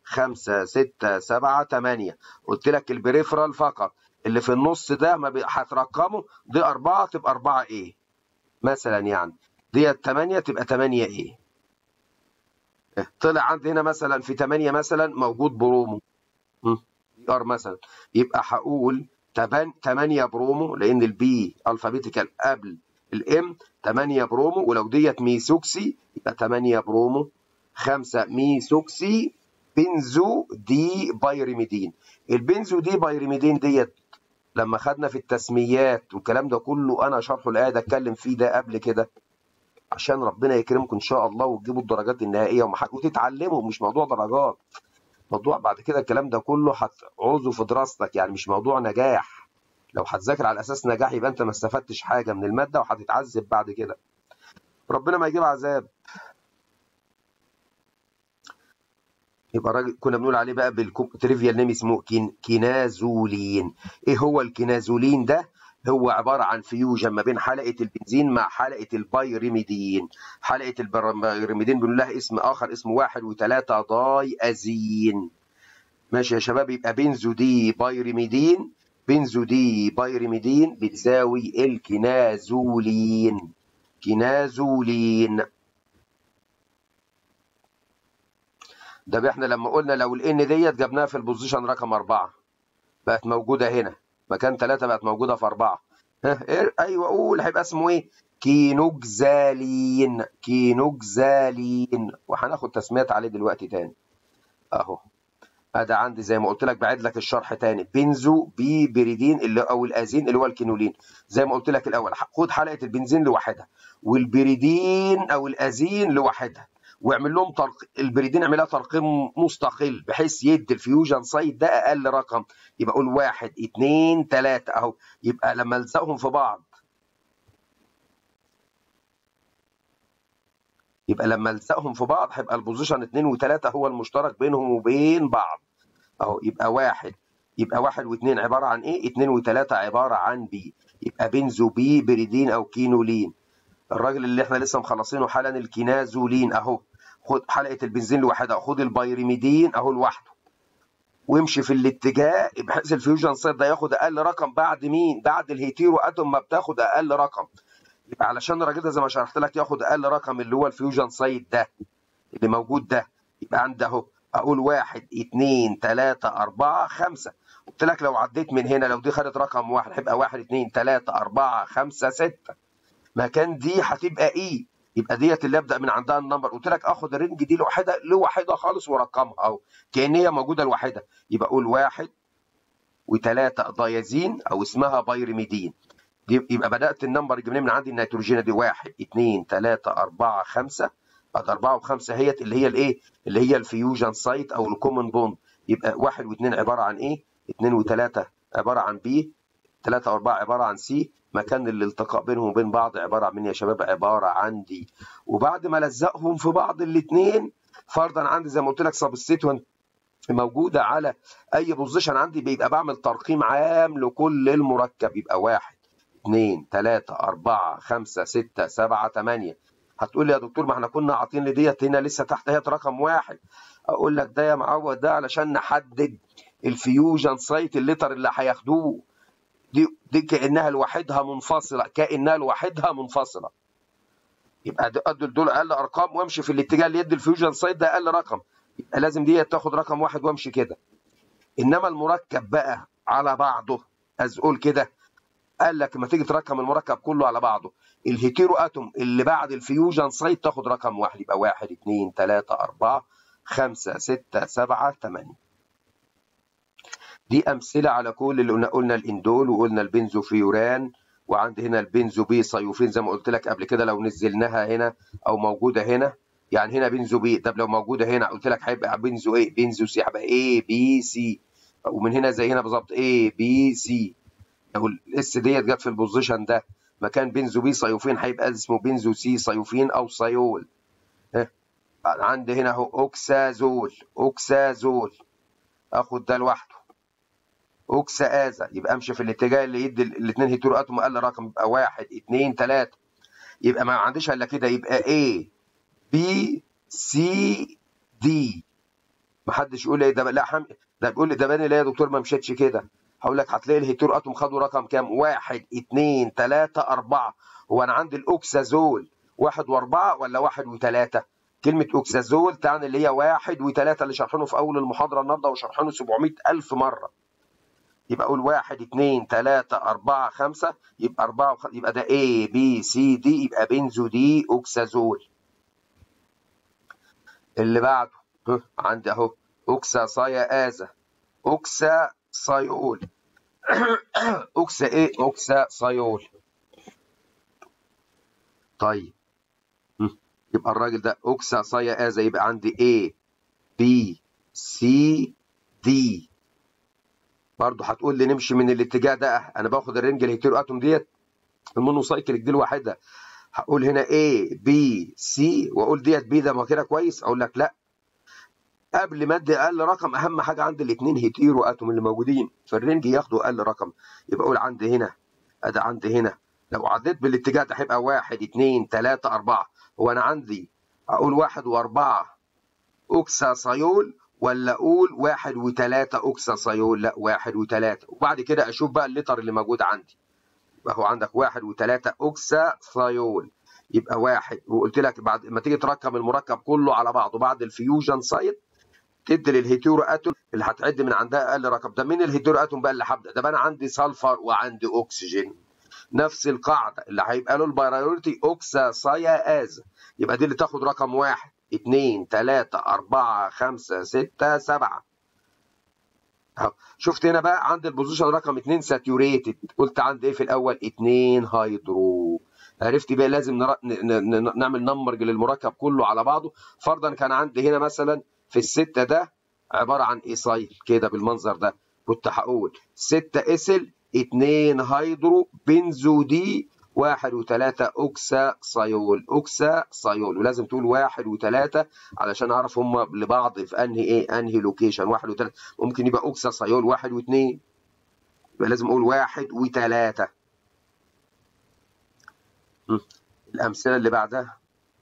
خمسة ستة سبعة تمانية قلت لك البريفرال فقط اللي في النص ده ما هترقمه دي أربعة تبقى أربعة إيه مثلا يعني دي تمانية تبقى تمانية إيه طلع عندي هنا مثلا في 8 مثلا موجود برومو ار مثلا يبقى هقول 8 برومو لان البي الفابيتيكال قبل الام 8 برومو ولو ديت ميثوكسي يبقى 8 برومو 5 ميثوكسي بنزو دي بايريميدين البنزو دي بايريميدين ديت لما خدنا في التسميات والكلام ده كله انا شرحه الآية اتكلم فيه ده قبل كده عشان ربنا يكرمكم ان شاء الله وتجيبوا الدرجات النهائيه وتتعلموا مش موضوع درجات موضوع بعد كده الكلام ده كله هتعوزه في دراستك يعني مش موضوع نجاح لو هتذاكر على اساس نجاح يبقى انت ما استفدتش حاجه من الماده وهتتعذب بعد كده ربنا ما يجيب عذاب يبقى راجل كنا بنقول عليه بقى بالتريفيال نيم اسمه كين كينازولين ايه هو الكينازولين ده هو عبارة عن فيوجن ما بين حلقة البنزين مع حلقة البايريميدين حلقة البايريميدين بنقول لها اسم آخر اسمه واحد وثلاثة داي أزين ماشي يا شباب يبقى بنزو دي بايريميدين بنزو دي بايريميدين بتساوي الكنازولين كنازولين ده احنا لما قلنا لو الان ديت جبناها في البوزيشن رقم أربعة بقت موجودة هنا مكان ثلاثة بقت موجودة في أربعة إيه؟ أيوة قول هيبقى اسمه إيه؟ كينوكزالين كينوكزالين وهناخد تسميات عليه دلوقتي تاني أهو هذا عندي زي ما قلت لك بعد لك الشرح تاني بنزو بي بريدين اللي او الازين اللي هو الكينولين زي ما قلت لك الاول خد حلقه البنزين لوحدها والبريدين او الازين لوحدها واعمل لهم ترق... البريدين اعملها ترقيم مستقل بحيث يدي الفيوجن سايت ده اقل رقم يبقى اقول واحد اثنين ثلاثة اهو يبقى لما الزقهم في بعض يبقى لما الزقهم في بعض هيبقى البوزيشن اثنين وثلاثة هو المشترك بينهم وبين بعض اهو يبقى واحد يبقى واحد واثنين عبارة عن ايه؟ اثنين وثلاثة عبارة عن بي يبقى بنزو بي بريدين او كينولين الراجل اللي احنا لسه مخلصينه حالا الكينازولين اهو خد حلقه البنزين لوحدها خد البايريميدين اهو لوحده وامشي في الاتجاه بحيث الفيوجن سايت ده ياخد اقل رقم بعد مين؟ بعد الهيتيرو اتوم ما بتاخد اقل رقم يبقى علشان الراجل ده زي ما شرحت لك ياخد اقل رقم اللي هو الفيوجن سايت ده اللي موجود ده يبقى عنده اهو اقول واحد اثنين ثلاثة أربعة خمسة قلت لك لو عديت من هنا لو دي خدت رقم واحد هيبقى واحد اثنين ثلاثة أربعة خمسة ستة مكان دي هتبقى ايه يبقى ديت اللي ابدا من عندها النمبر قلت لك اخد الرينج دي لوحدها لوحدها خالص وارقمها اهو كان هي موجوده لوحدها يبقى اقول واحد وثلاثه دايازين او اسمها بايرميدين دي يبقى بدات النمبر يجيب من عندي النيتروجين دي واحد اثنين ثلاثه اربعه خمسه بعد اربعه وخمسه هي اللي هي الايه؟ اللي هي الفيوجن سايت او الكومن بوند يبقى واحد واثنين عباره عن ايه؟ اثنين وثلاثه عباره عن بي ثلاثه واربعه عباره عن سي مكان الالتقاء بينهم وبين بعض عباره عن مين يا شباب عباره عن دي وبعد ما لزقهم في بعض الاثنين فرضا عندي زي ما قلت لك سبستيتوينت موجوده على اي بوزيشن عندي بيبقى بعمل ترقيم عام لكل المركب يبقى واحد اثنين ثلاثة أربعة خمسة ستة سبعة ثمانية هتقول لي يا دكتور ما احنا كنا عاطين لديت هنا لسه تحت هي رقم واحد اقول لك ده يا معود ده علشان نحدد الفيوجن سايت الليتر اللي هياخدوه دي دي كانها لوحدها منفصله كانها لوحدها منفصله يبقى دول دول اقل ارقام وامشي في الاتجاه اللي يدي الفيوجن سايت ده اقل رقم يبقى لازم دي تاخد رقم واحد وامشي كده انما المركب بقى على بعضه ازقول كده قال لك لما تيجي تركب المركب كله على بعضه الهيتيرو اتوم اللي بعد الفيوجن سايت تاخد رقم واحد يبقى واحد اثنين ثلاثة أربعة خمسة ستة سبعة ثمانية دي أمثلة على كل اللي قلنا قلنا الإندول وقلنا البنزوفيوران وعندي هنا البنزو بي صيوفين زي ما قلت لك قبل كده لو نزلناها هنا أو موجودة هنا يعني هنا بنزو بي طب لو موجودة هنا قلت لك هيبقى بنزو إيه بنزو سي هيبقى A B C ومن هنا زي هنا بالظبط A B C لو الاس ديت جت في البوزيشن ده مكان بنزو بي صيوفين هيبقى اسمه بنزو سي صيوفين او صيول ها عندي هنا اهو اوكسازول اوكسازول اخد ده لوحده اوكسا ازا يبقى امشي في الاتجاه اللي يدي الاثنين هيترو اتوم اقل رقم يبقى واحد اثنين ثلاثه يبقى ما عنديش الا كده يبقى A B C D ما حدش يقول لي ده لا حم... ده بيقول لي ده باني ليه يا دكتور ما مشيتش كده هقول لك هتلاقي الهيتيرو اتوم خدوا رقم كام؟ واحد اثنين ثلاثة أربعة هو أنا عندي الأوكسازول واحد وأربعة ولا واحد وثلاثة؟ كلمة أوكسازول تعني اللي هي واحد وثلاثة اللي شرحينه في أول المحاضرة النهاردة وشرحينه 700 ألف مرة. يبقى أقول واحد اثنين ثلاثة أربعة خمسة يبقى أربعة وخ... يبقى ده A B C D يبقى بنزو دي أوكسازول. اللي بعده عندي أهو أوكسا صايا آزا أوكسا صايول أوكسا إيه؟ أوكسا صايول. طيب يبقى الراجل ده اوكسا صايا ازا يبقى عندي A B C D برضه هتقول لي نمشي من الاتجاه ده انا باخد الرنج الهيتيرو اتوم ديت المونوسايكل دي لوحدها هقول هنا A B C واقول ديت B ده ما كده كويس اقول لك لا قبل ما ادي اقل رقم اهم حاجه عندي الاثنين هيتيرو اتوم اللي موجودين في الرنج ياخدوا اقل رقم يبقى اقول عندي هنا ادي عندي هنا لو عديت بالاتجاه ده هيبقى واحد اثنين ثلاثة أربعة هو أنا عندي أقول واحد وأربعة أكسا صيول ولا أقول واحد وثلاثة أكسا صيول لا واحد وثلاثة وبعد كده أشوف بقى اللتر اللي موجود عندي يبقى هو عندك واحد وثلاثة أكسا صيول يبقى واحد وقلت لك بعد ما تيجي تركب المركب كله على بعضه بعد الفيوجن سايت تدي للهيتيرو اتوم اللي هتعد من عندها اقل رقم ده مين الهيتيرو اتوم بقى اللي هبدا ده انا عندي سلفر وعندي اكسجين نفس القاعده اللي هيبقى له البرايورتي اوكسا صايا از يبقى دي اللي تاخد رقم واحد اثنين ثلاثة أربعة خمسة ستة سبعة شفت هنا بقى عند البوزيشن رقم 2 ساتيوريتد قلت عندي ايه في الاول 2 هيدرو عرفت بقى لازم نر... ن... ن... نعمل نمبرج للمركب كله على بعضه فرضا كان عندي هنا مثلا في الستة ده عبارة عن ايسايل كده بالمنظر ده كنت هقول 6 اسل 2 هيدرو بنزو دي واحد وثلاثة أكسا صيول أكسا صيول ولازم تقول واحد وثلاثة علشان أعرف هم لبعض في أنهي إيه أنهي لوكيشن واحد وثلاثة ممكن يبقى أكسا صيول واحد واثنين يبقى لازم أقول واحد وثلاثة الأمثلة اللي بعدها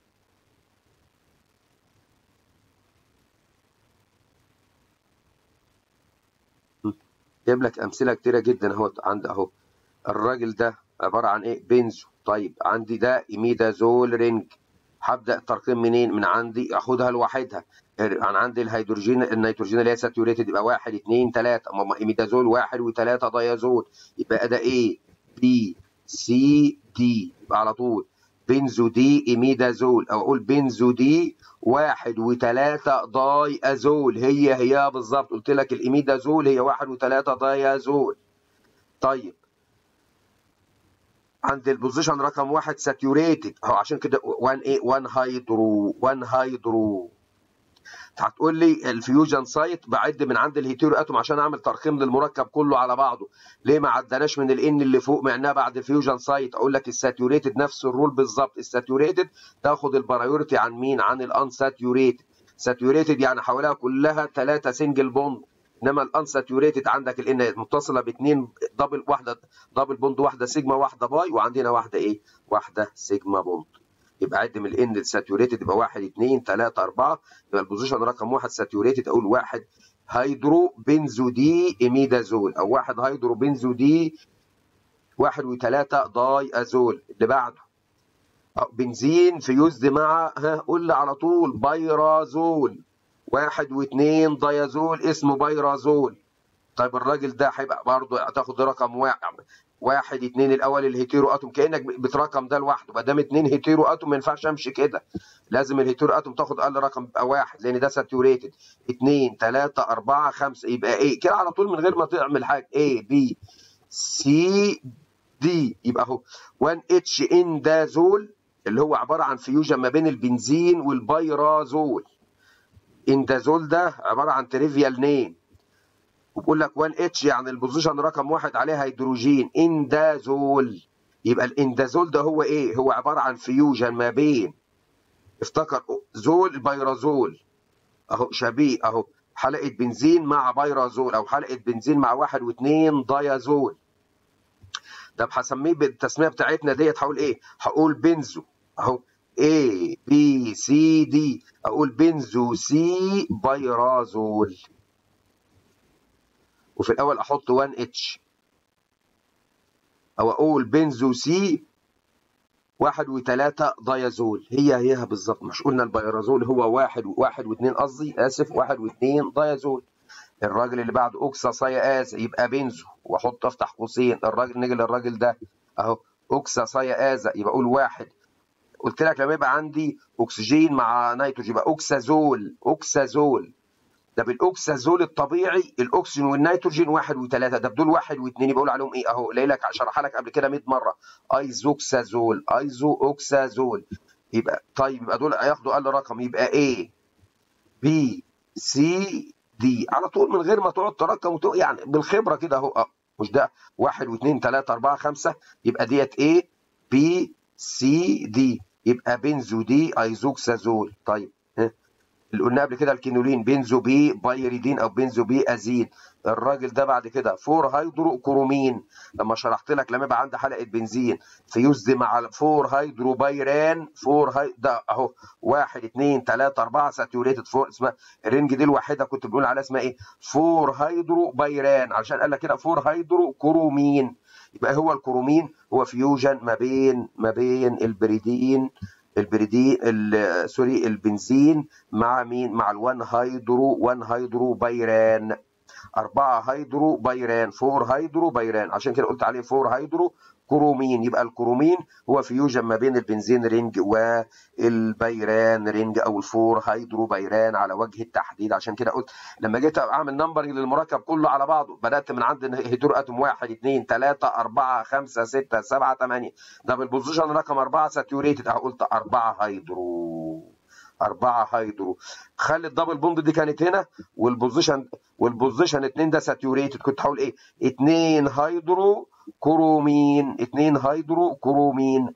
جايب لك أمثلة كتيرة جدا أهو عند أهو الراجل ده عباره عن ايه بنزو طيب عندي ده ايميدازول رينج هبدا الترقيم منين من عندي اخدها لوحدها انا عندي الهيدروجين النيتروجين اللي هي ساتيوريتد يبقى 1 2 3 اما ايميدازول 1 و3 دايازول يبقى ده ايه بي سي دي يبقى على طول بنزو دي ايميدازول او اقول بنزو دي واحد وثلاثة داي ازول هي هي بالظبط قلت لك الايميدازول هي واحد وثلاثة داي ازول طيب عند البوزيشن رقم واحد ساتيوريتد اهو عشان كده 1 ايه 1 هيدرو 1 هيدرو هتقول لي الفيوجن سايت بعد من عند الهيتيرو اتوم عشان اعمل ترخيم للمركب كله على بعضه ليه ما عدناش من الان اللي فوق معناها بعد الفيوجن سايت اقول لك الساتيوريتد نفس الرول بالظبط الساتيوريتد تاخد البرايورتي عن مين عن الانساتيوريتد ساتيوريتد يعني حواليها كلها ثلاثه سنجل بوند انما الانساتيوريتد عندك الان متصله باثنين دبل واحده دبل بوند واحده سيجما واحده باي وعندنا واحده ايه؟ واحده سيجما بوند يبقى عد من الان الساتيوريتد يبقى 1 2 3 4 يبقى البوزيشن رقم 1 ساتيوريتد اقول 1 هيدرو بنزو دي اميدازول او 1 هيدرو بنزو دي 1 و3 داي ازول اللي بعده بنزين فيوزد مع ها قول لي على طول بيرازول واحد واثنين دايازول اسمه بيرازول طيب الراجل ده هيبقى برضه هتاخد رقم واحد واحد اثنين الاول الهيتيرو اتوم كانك بترقم ده لوحده ما دام اثنين هيتيرو اتوم ما ينفعش امشي كده لازم الهيتيرو اتوم تاخد اقل رقم يبقى واحد لان ده ساتيوريتد اثنين ثلاثه اربعه خمسه يبقى ايه كده على طول من غير ما تعمل حاجه ايه بي سي دي يبقى اهو 1 اتش ان دازول اللي هو عباره عن فيوجن ما بين البنزين والبيرازول اندازول ده عباره عن تريفيال نيم وبقول لك 1 اتش يعني البوزيشن رقم واحد عليه هيدروجين اندازول يبقى الاندازول ده هو ايه؟ هو عباره عن فيوجن ما بين افتكر زول بيرازول اهو شبيه اهو حلقه بنزين مع بيرازول او حلقه بنزين مع واحد واثنين دايازول طب هسميه بالتسميه بتاعتنا ديت هقول ايه؟ هقول بنزو اهو A B C D اقول بنزو سي بيرازول وفي الاول احط 1 اتش او اقول بنزو سي واحد وثلاثة دايازول هي هيها بالظبط مش قلنا البيرازول هو واحد واحد واثنين قصدي اسف واحد واثنين دايازول الراجل اللي بعد اوكسا صياز يبقى بنزو واحط افتح قوسين الراجل نيجي للراجل ده اهو اوكسا صيازا يبقى اقول واحد قلت لك لما يبقى عندي اكسجين مع نيتروجين يبقى اوكسازول اوكسازول ده بالاوكسازول الطبيعي الاكسجين والنيتروجين واحد وثلاثه ده بدول واحد واثنين يبقى اقول عليهم ايه اهو قايل لك شرحها لك قبل كده 100 مره ايزوكسازول ايزو اوكسازول يبقى طيب يبقى دول هياخدوا اقل رقم يبقى A B C D على طول من غير ما تقعد ترقم وتق... يعني بالخبره كده اهو مش ده واحد واثنين ثلاثه اربعه خمسه يبقى ديت A B C D يبقى بنزو دي ايزوكسازول طيب اللي قلنا قبل كده الكينولين بنزو بي بايريدين او بنزو بي ازين الراجل ده بعد كده فور هيدرو كرومين لما شرحت لك لما يبقى عندي حلقه بنزين فيوزد مع فور هيدرو بايران فور هاي ده اهو واحد اثنين ثلاثه اربعه ساتيوريتد فور اسمها الرنج دي الوحيده كنت بنقول عليها اسمها ايه؟ فور هيدرو بايران علشان قال لك كده فور هيدرو كرومين يبقى هو الكرومين هو فيوجن ما بين ما بين البريدين البريدين سوري البنزين مع مين مع الوان هيدرو 1 هيدرو بايران 4 هيدرو بايران 4 هيدرو بايران عشان كده قلت عليه 4 هيدرو كرومين يبقى الكرومين هو فيوجن ما بين البنزين رينج والبيران رينج او الفور هيدرو بيران على وجه التحديد عشان كده قلت لما جيت اعمل نمبرنج للمركب كله على بعضه بدات من عند هيدرو اتوم 1 2 3 4 5 6 7 8 ده بالبوزيشن رقم 4 ساتيوريتد قلت 4 هيدرو أربعة هيدرو خلي الدبل بوند دي كانت هنا والبوزيشن والبوزيشن 2 ده ساتيوريتد كنت هقول ايه 2 هيدرو كرومين 2 هيدرو كرومين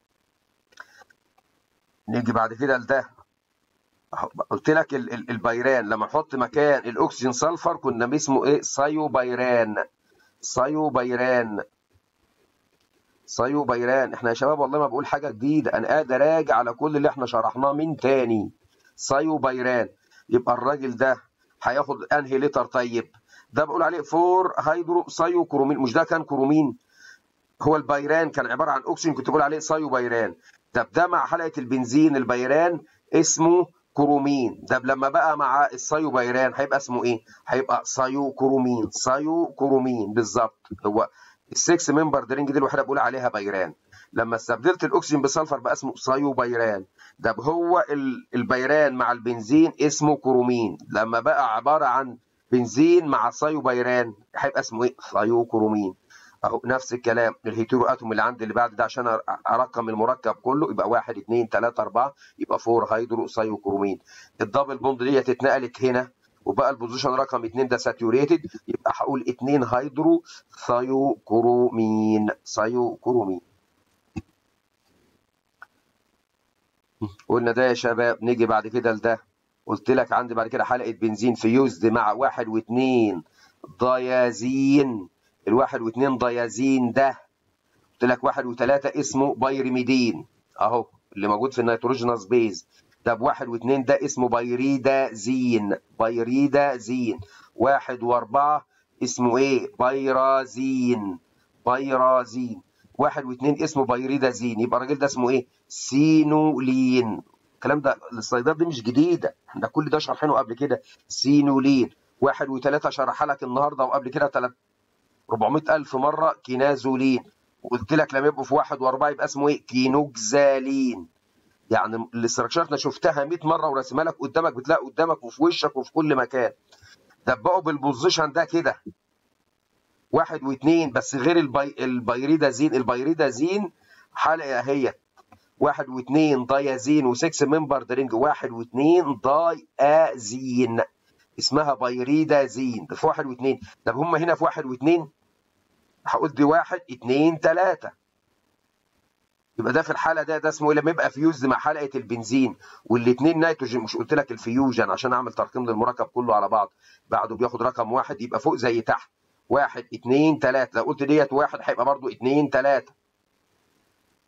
نيجي بعد كده لده قلت لك البيران لما نحط مكان الاكسجين سلفر كنا اسمه ايه سايو بيران سايو بيران سايو بيران احنا يا شباب والله ما بقول حاجه جديده انا قاعد اراجع على كل اللي احنا شرحناه من تاني سايو بيران يبقى الراجل ده هياخد انهي لتر طيب ده بقول عليه فور هيدرو سايو كرومين مش ده كان كرومين هو البيران كان عباره عن اكسجين كنت بقول عليه سايو بيران طب ده مع حلقه البنزين البيران اسمه كرومين ده لما بقى مع السايو بيران هيبقى اسمه ايه هيبقى سايو كرومين سايو كرومين بالظبط هو السكس ممبر درينج دي الوحيده بقول عليها بيران لما استبدلت الاكسجين بسلفر بقى اسمه سايو بيران ده هو البيران مع البنزين اسمه كرومين لما بقى عباره عن بنزين مع سايو بيران هيبقى اسمه ايه سايو كرومين اهو نفس الكلام الهيترو اتوم اللي عندي اللي بعد ده عشان ارقم المركب كله يبقى 1 2 3 4 يبقى 4 هيدرو سايو كرومين الدبل بوند ديت اتنقلت هنا وبقى البوزيشن رقم 2 ده ساتيوريتد يبقى هقول 2 هيدرو ثايو كرومين ثايو كرومين قلنا ده يا شباب نيجي بعد كده لده قلت لك عندي بعد كده حلقه بنزين فيوزد مع واحد واثنين ديازين الواحد واثنين ديازين ده قلت لك واحد وثلاثه اسمه بايرميدين اهو اللي موجود في النيتروجينوس بيز ده بواحد واثنين ده اسمه بايريدازين بايريدازين واحد واربعة اسمه ايه بايرازين بايرازين واحد واثنين اسمه بايريدازين يبقى الراجل ده اسمه ايه سينولين الكلام ده السلايدات دي مش جديده احنا كل ده شارحينه قبل كده سينولين واحد وثلاثة شرحها لك النهارده وقبل كده 400 ألف مرة كينازولين وقلت لك لما يبقوا في واحد واربعة يبقى اسمه ايه كينوكزالين يعني الاستراكشرات انا شفتها 100 مره ورسمها لك قدامك بتلاقي قدامك وفي وشك وفي كل مكان دبقوا بالبوزيشن ده كده واحد واثنين بس غير البي... البيريدازين البيريدازين حلقه اهي واحد واثنين دايازين و6 ممبر درينج واحد واثنين دايازين اسمها بيريدازين ده في واحد واثنين طب هم هنا في واحد واثنين هقول دي واحد اثنين ثلاثه يبقى ده في الحاله ده ده اسمه لما يبقى فيوز مع حلقه البنزين والاثنين نيتروجين مش قلت لك الفيوجن عشان اعمل ترقيم للمركب كله على بعض بعده بياخد رقم واحد يبقى فوق زي تحت واحد اثنين ثلاثه لو قلت ديت واحد هيبقى برضو اثنين ثلاثه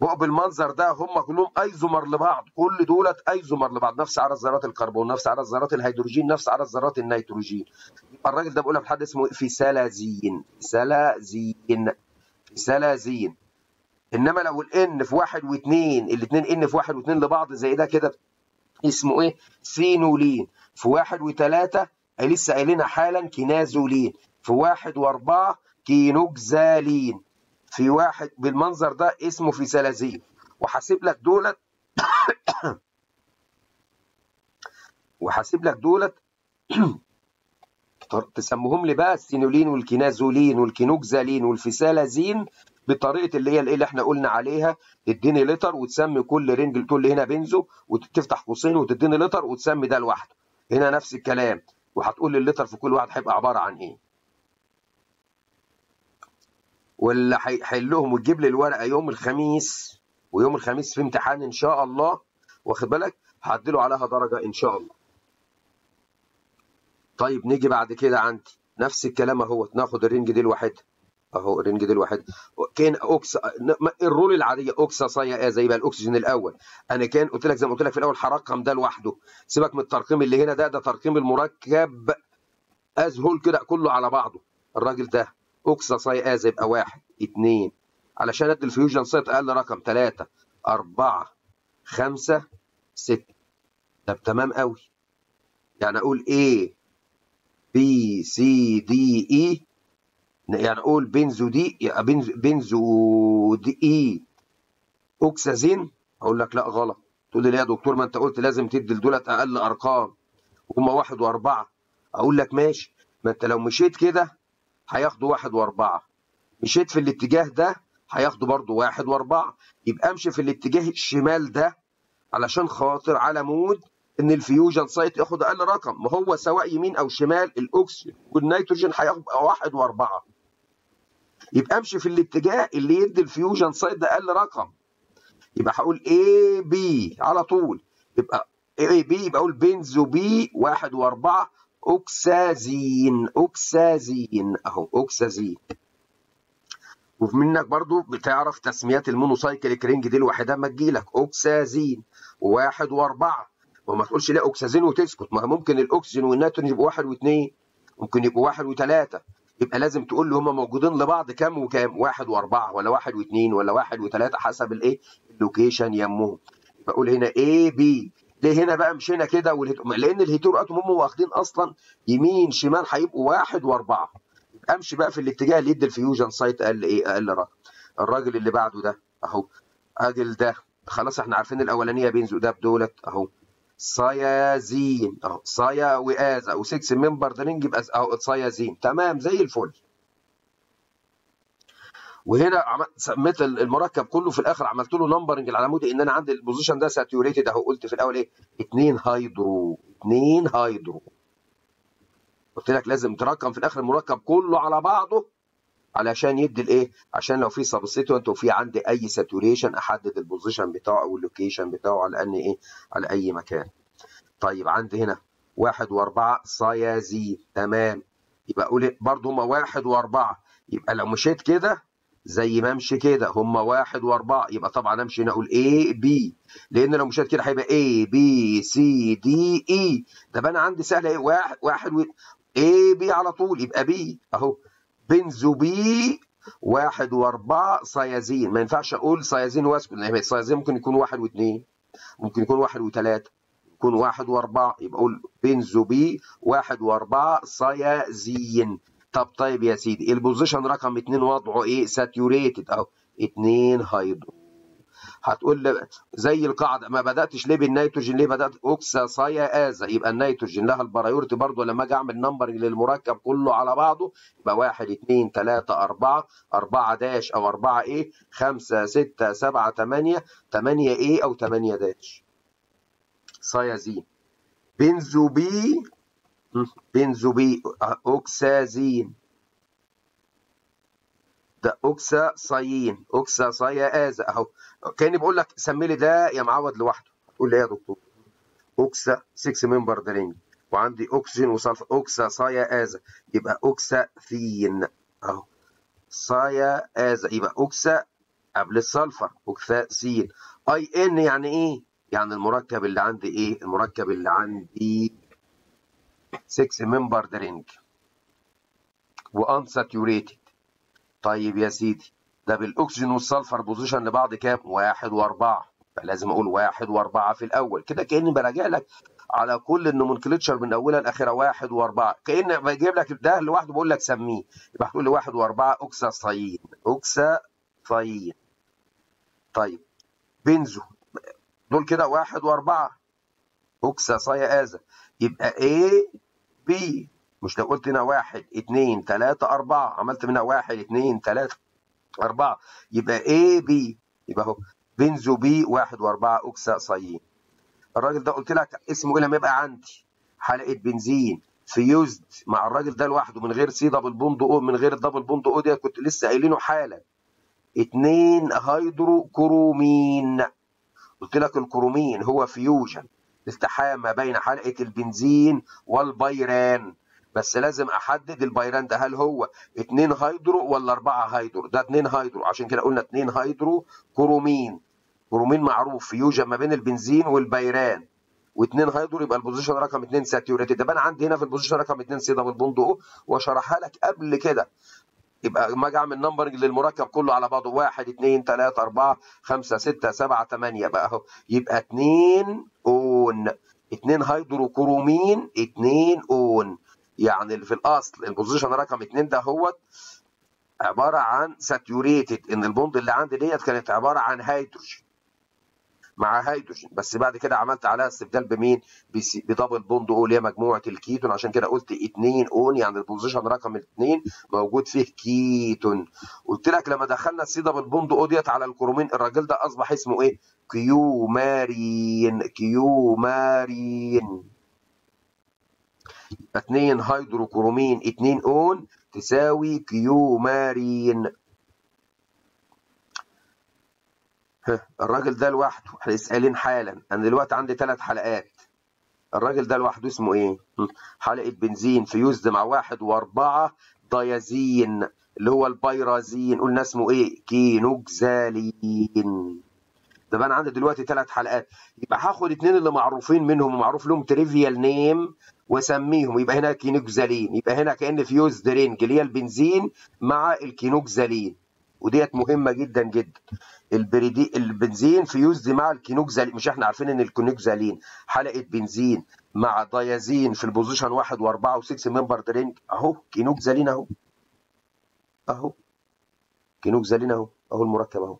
بقى بالمنظر ده هم كلهم ايزومر لبعض كل دولت ايزومر لبعض نفس عدد ذرات الكربون نفس عدد ذرات الهيدروجين نفس عدد ذرات النيتروجين يبقى الراجل ده بقولها في حد اسمه في سلازين سلازين سلازين انما لو الان في واحد واثنين الاثنين ان في واحد واثنين لبعض زي ده كده اسمه ايه؟ سينولين في واحد وثلاثه لسه قايلينها حالا كينازولين في واحد واربعه كينوكزالين في واحد بالمنظر ده اسمه في سلازين وحاسب لك دولت وحاسب لك دولت تسموهم لي بقى السينولين والكينازولين والكينوكزالين والفيسالازين بالطريقه اللي هي الايه اللي احنا قلنا عليها تديني لتر وتسمي كل رنج تقول لي هنا بنزو وتفتح قوسين وتديني لتر وتسمي ده لوحده هنا نفس الكلام وهتقول لي اللتر في كل واحد هيبقى عباره عن ايه واللي هيحلهم وتجيب لي الورقه يوم الخميس ويوم الخميس في امتحان ان شاء الله واخد بالك هعدله عليها درجه ان شاء الله طيب نيجي بعد كده عندي نفس الكلام اهو ناخد الرنج دي لوحدها اهو الرنج دي لوحدها كان اوكس الرول العاديه اوكسا صايا زي بقى الاكسجين الاول انا كان قلت لك زي ما قلت لك في الاول هرقم ده لوحده سيبك من الترقيم اللي هنا ده ده ترقيم المركب ازهول كده كله على بعضه الراجل ده اوكسا صايا ازا يبقى واحد اثنين علشان ادي الفيوجن سايت اقل رقم ثلاثة أربعة خمسة ستة طب تمام قوي يعني اقول A B C D E يعني اقول بنزو دي بنزو, بنزو دي اي اوكسازين اقول لك لا غلط تقول لي ليه يا دكتور ما انت قلت لازم تدي لدولت اقل ارقام وهم واحد واربعه اقول لك ماشي ما انت لو مشيت كده هياخدوا واحد واربعه مشيت في الاتجاه ده هياخدوا برضو واحد واربعه يبقى امشي في الاتجاه الشمال ده علشان خاطر على مود ان الفيوجن سايت ياخد اقل رقم ما هو سواء يمين او شمال الاكسجين والنيتروجين هياخد واحد واربعه يبقى امشي في الاتجاه اللي يدي الفيوجن سايت ده اقل رقم يبقى هقول اي بي على طول يبقى اي بي يبقى اقول بنزو بي واحد واربعه اوكسازين اوكسازين اهو اوكسازين ومنك برضو بتعرف تسميات المونوسايكليك رينج دي لوحدها ما تجيلك اوكسازين وواحد واربعه وما تقولش لا اوكسازين وتسكت ما ممكن الاكسجين والنيتروجين يبقوا واحد واثنين ممكن يبقوا واحد وثلاثه يبقى لازم تقول لي هم موجودين لبعض كام وكام واحد واربعه ولا واحد واثنين ولا واحد وثلاثه حسب الايه اللوكيشن يمهم بقول هنا اي بي ليه هنا بقى مشينا كده والهيتو... لان الهيتورو اتوم هم واخدين اصلا يمين شمال هيبقوا واحد واربعه امشي بقى في الاتجاه اللي يدي الفيوجن سايت اقل ايه اقل رقم الراجل اللي بعده ده اهو اجل ده خلاص احنا عارفين الاولانيه بينزو ده بدولت اهو صيازين اهو صيا وآز او 6 ممبر ده رينج يبقى اهو صيازين تمام زي الفل وهنا سميت المركب كله في الاخر عملت له نمبرنج العلامودي ان انا عندي البوزيشن ده ساتيوريتد اهو قلت في الاول ايه 2 هيدرو 2 هيدرو قلت لك لازم ترقم في الاخر المركب كله على بعضه علشان يدي الايه عشان لو في سبستيتوينت وفي عندي اي ساتوريشن احدد البوزيشن بتاعه او اللوكيشن بتاعه على ان ايه على اي مكان طيب عندي هنا واحد واربعة صيازين تمام يبقى اقول برضه هما واحد واربعة يبقى لو مشيت كده زي ما امشي كده هما واحد واربعة يبقى طبعا امشي هنا اقول A B لان لو مشيت كده هيبقى A B C D E طب انا عندي سهله ايه واحد واحد و... A B على طول يبقى B اهو بنزو بي واحد واربعة صيازين ما ينفعش اقول صيازين واسكت لان الصيازين ممكن يكون واحد واثنين ممكن يكون واحد وثلاثة يكون واحد واربعة يبقى اقول بنزو بي واحد واربعة صيازين طب طيب يا سيدي البوزيشن رقم اتنين وضعه ايه ساتيوريتد اهو اتنين هيدرو هتقول لي زي القاعده ما بداتش ليه بالنيتروجين ليه بدات اوكسا صايا ازا يبقى النيتروجين لها البرايورتي برضه لما اجي اعمل نمبرنج للمركب كله على بعضه يبقى 1 2 3 4 4 داش او 4 ايه 5 6 7 8 8 ايه او 8 داش صيازين بنزوبي بنزوبي اوكسازين ده اوكسا صايين اوكسا صايا ازا اهو كاني بقول لك سمي لي ده يا معود لوحده تقول لي ايه يا دكتور اوكسا 6 ممبر ده رينج وعندي اكسجين وصلفة اوكسا صايا ازا يبقى اوكسا ثين اهو صايا ازا يبقى اوكسا قبل السلفر اوكساسين اي ان يعني ايه يعني المركب اللي عندي ايه المركب اللي عندي 6 ممبر درينج وانساتيوريتد طيب يا سيدي ده بالاكسجين والسلفر بوزيشن لبعض كام واحد واربعة فلازم اقول واحد واربعة في الاول كده كاني براجع لك على كل النومنكلتشر من اولها لاخرها واحد واربعه كان بجيب لك ده لوحده بقول لك سميه يبقى هتقول لي واحد واربعه اوكسا صين اوكسا صين طيب بنزو دول كده واحد واربعه اوكسا صايا ازا يبقى A B مش لو قلت هنا واحد اتنين تلاته اربعه عملت منها واحد اتنين تلاته اربعه يبقى A B يبقى اهو بنزو بي واحد واربعه اوكسا صين الراجل ده قلت لك اسمه ايه لما يبقى عندي حلقه بنزين فيوزد مع الراجل ده لوحده من غير سي دبل بوند او من غير الدبل بوند او دي كنت لسه قايلينه حالا اتنين هيدرو كرومين قلت لك الكرومين هو فيوجن التحام ما بين حلقه البنزين والبيران بس لازم احدد البيران ده هل هو اتنين هيدرو ولا اربعه هيدرو ده اتنين هيدرو عشان كده قلنا اتنين هيدرو كرومين كرومين معروف فيوجن ما بين البنزين والبيران واثنين هيدرو يبقى البوزيشن رقم 2 ساتيوريتد يبقى انا عندي هنا في البوزيشن رقم 2 سي دبل بوند او وشرحها لك قبل كده يبقى لما اجي اعمل نمبرنج للمركب كله على بعضه 1 2 3 4 5 6 7 8 بقى اهو يبقى 2 اون 2 هيدرو كرومين 2 اون يعني في الاصل البوزيشن رقم 2 ده هو عباره عن ساتيوريتد ان البوند اللي عندي ديت كانت عباره عن هيدروجين مع هيدروجين بس بعد كده عملت عليها استبدال بمين بدبل بوند او اللي هي مجموعه الكيتون عشان كده قلت 2 اون يعني البوزيشن رقم 2 موجود فيه كيتون قلت لك لما دخلنا السي دبل بوند او ديت على الكرومين الراجل ده اصبح اسمه ايه كيومارين كيومارين 2 هيدروكرومين 2 اون تساوي كيومارين الراجل ده لوحده احنا لسه حالا انا دلوقتي عندي ثلاث حلقات الراجل ده لوحده اسمه ايه حلقه بنزين فيوزد مع واحد واربعه ديازين اللي هو البيرازين قلنا اسمه ايه كينوكزالين ده انا عندي دلوقتي ثلاث حلقات يبقى هاخد اثنين اللي معروفين منهم ومعروف لهم تريفيال نيم واسميهم يبقى هنا كينوكزالين يبقى هنا كان فيوز رينج اللي هي البنزين مع الكينوكزالين وديت مهمه جدا جدا البريدي البنزين فيوزد مع الكينوكزالين مش احنا عارفين ان الكينوكزالين حلقه بنزين مع ديازين في البوزيشن 1 و4 و6 ممبر درينج اهو كينوكزالين اهو اهو كينوكزالين اهو اهو المركب اهو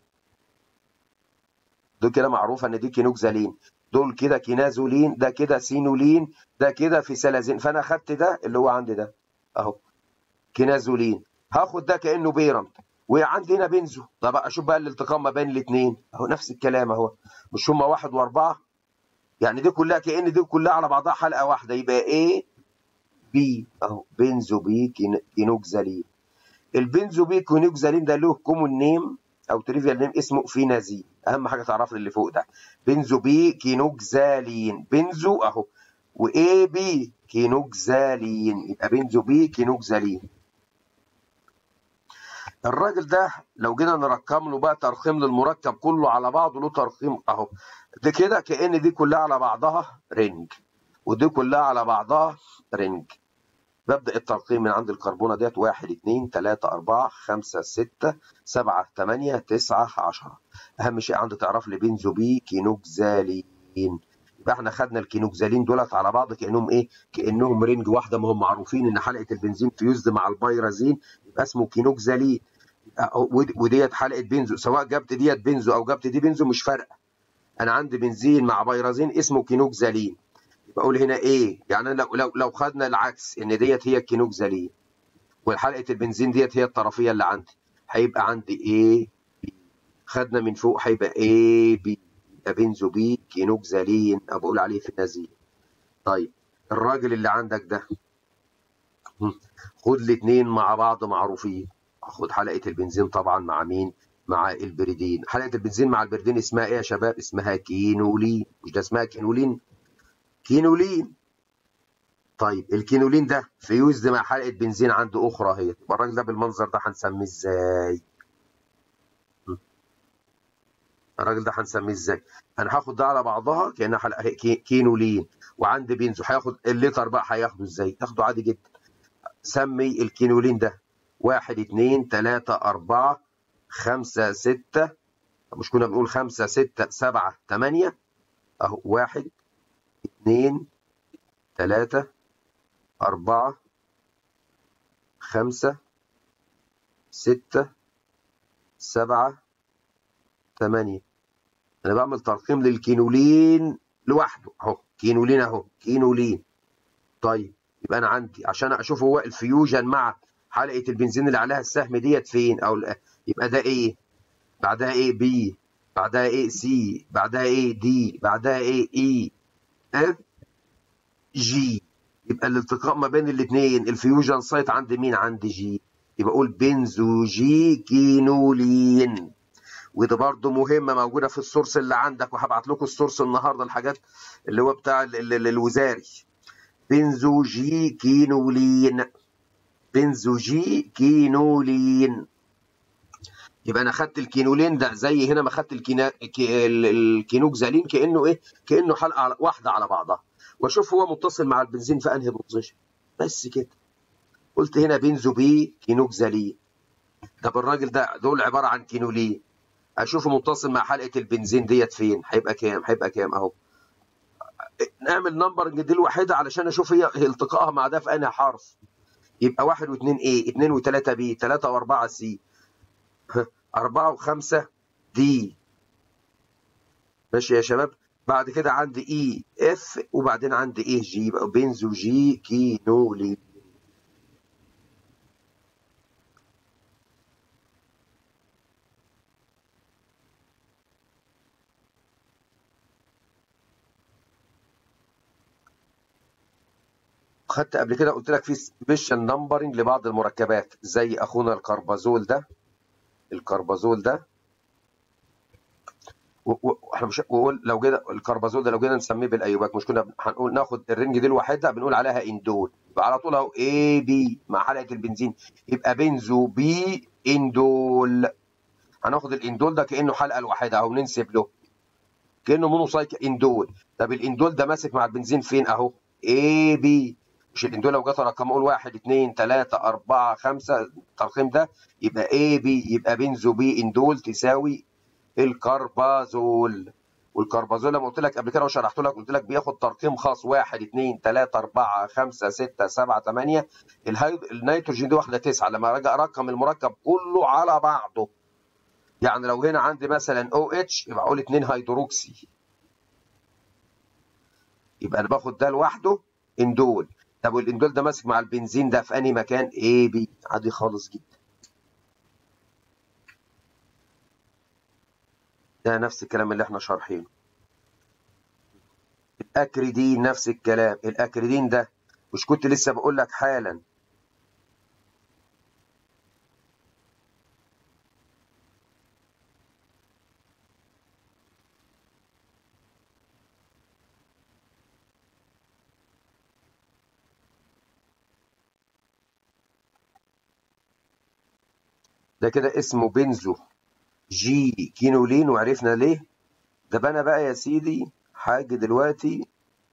دول كده معروفه ان دي كينوكزالين دول كده كينازولين ده كده سينولين ده كده في سلازين فانا خدت ده اللي هو عندي ده اهو كينازولين هاخد ده كانه بيرنت وعندي هنا بنزو طب اشوف بقى الالتقاء ما بين الاثنين اهو نفس الكلام اهو مش هما واحد واربعه يعني دي كلها كان دي كلها على بعضها حلقه واحده يبقى ايه بي اهو بنزو بي كينوكزالين البنزو بي كينوكزالين ده له كومون نيم او تريفيال نيم اسمه فينازين اهم حاجه تعرف لي اللي فوق ده بنزو بي كينوكزالين بنزو اهو واي بي كينوكزالين يبقى بنزو بي كينوكزالين الراجل ده لو جينا نرقم له بقى ترقيم للمركب كله على بعضه له ترقيم اهو ده كده كأن دي كلها على بعضها رينج ودي كلها على بعضها رينج ببدأ الترقيم من عند الكربونة ديت 1 2 3 4 5 6 7 8 9 10 أهم شيء عندي تعرف لي بنزوبي كينوكزالين يبقى احنا خدنا الكينوكزالين دولت على بعض كأنهم ايه؟ كأنهم رينج واحدة ما هم معروفين إن حلقة البنزين فيوزد مع البيرازين يبقى اسمه كينوكزالين وديت حلقه بنزو سواء جبت ديت بنزو او جبت دي بنزو مش فارقه انا عندي بنزين مع بيرازين اسمه كينوكزالين يبقى اقول هنا ايه يعني لو لو لو خدنا العكس ان ديت هي الكينوكزالين والحلقه البنزين ديت هي الطرفيه اللي عندي هيبقى عندي ايه بي خدنا من فوق هيبقى ايه بي يبقى بنزو بي كينوكزالين او بقول عليه فينازين طيب الراجل اللي عندك ده خد الاثنين مع بعض معروفين اخد حلقه البنزين طبعا مع مين مع البريدين حلقه البنزين مع البريدين اسمها ايه يا شباب اسمها كينولين مش ده اسمها كينولين كينولين طيب الكينولين ده فيوزد مع حلقه بنزين عند اخرى اهي يبقى الراجل ده بالمنظر ده هنسميه ازاي الراجل ده هنسميه ازاي انا هاخد ده على بعضها كانها حلقه كينولين وعندي بنزو هياخد الليتر بقى هياخده ازاي ياخده عادي جدا سمي الكينولين ده واحد اتنين تلاتة أربعة خمسة ستة مش كنا بنقول خمسة ستة سبعة تمانية أهو واحد اتنين تلاتة أربعة خمسة ستة سبعة تمانية أنا بعمل ترقيم للكينولين لوحده أهو كينولين أهو كينولين طيب يبقى أنا عندي عشان أشوف هو الفيوجن مع حلقة البنزين اللي عليها السهم ديت فين أو يبقى ده إيه بعدها إيه بي بعدها إيه سي بعدها إيه دي بعدها إيه إي اف جي يبقى الالتقاء ما بين الاثنين الفيوجن سايت عند مين عند جي يبقى اقول بنزوجي كينولين وده برضه مهمه موجوده في السورس اللي عندك وهبعت لكم السورس النهارده الحاجات اللي هو بتاع الوزاري بنزوجي كينولين بنزوجي كينولين يبقى انا خدت الكينولين ده زي هنا ما خدت الكينا... الكينوكزالين كانه ايه كانه حلقه واحده على بعضها واشوف هو متصل مع البنزين في انهي بوزيشن بس كده قلت هنا بنزو بي كينوكزالين طب الراجل ده دول عباره عن كينولين اشوفه متصل مع حلقه البنزين ديت فين هيبقى كام هيبقى كام اهو نعمل نمبرنج دي الوحيده علشان اشوف هي التقائها مع ده في انهي حرف يبقى واحد واثنين ايه اثنين وثلاثة بي ثلاثة واربعة سي أربعة وخمسة دي ماشي يا شباب بعد كده عندي اي اف وبعدين عندي ايه جي يبقى بنزو جي كينولين خدت قبل كده قلت لك في سبيشال نمبرنج لبعض المركبات زي اخونا الكربازول ده الكربازول ده واحنا مش بقول لو جينا الكربازول ده لو جينا نسميه بالايوباك مش كنا هنقول ناخد الرنج دي لوحدها بنقول عليها اندول يبقى على طول اهو اي بي مع حلقه البنزين يبقى بنزو بي اندول هناخد الاندول ده كانه حلقه لوحدها اهو ننسب له كانه مونوسايكل اندول طب الاندول ده ماسك مع البنزين فين اهو اي بي مش الاندول لو جت رقم اقول 1 2 3 4 5 الترقيم ده يبقى اي بي يبقى بنزو بي اندول تساوي الكربازول والكربازول لما قلت لك قبل كده وشرحت لك قلت لك بياخد ترقيم خاص 1 2 3 4 5 6 7 8 النيتروجين دي واحده 9 لما اجي ارقم المركب كله على بعضه يعني لو هنا عندي مثلا او اتش يبقى اقول 2 هيدروكسي يبقى انا باخد ده لوحده اندول طب والاندول ده ماسك مع البنزين ده في انهي مكان اي بي عادي خالص جدا ده نفس الكلام اللي احنا شارحينه الاكريدين نفس الكلام الاكريدين ده مش كنت لسه بقول لك حالا ده كده اسمه بنزو جي كينولين وعرفنا ليه ده انا بقى يا سيدي حاجة دلوقتي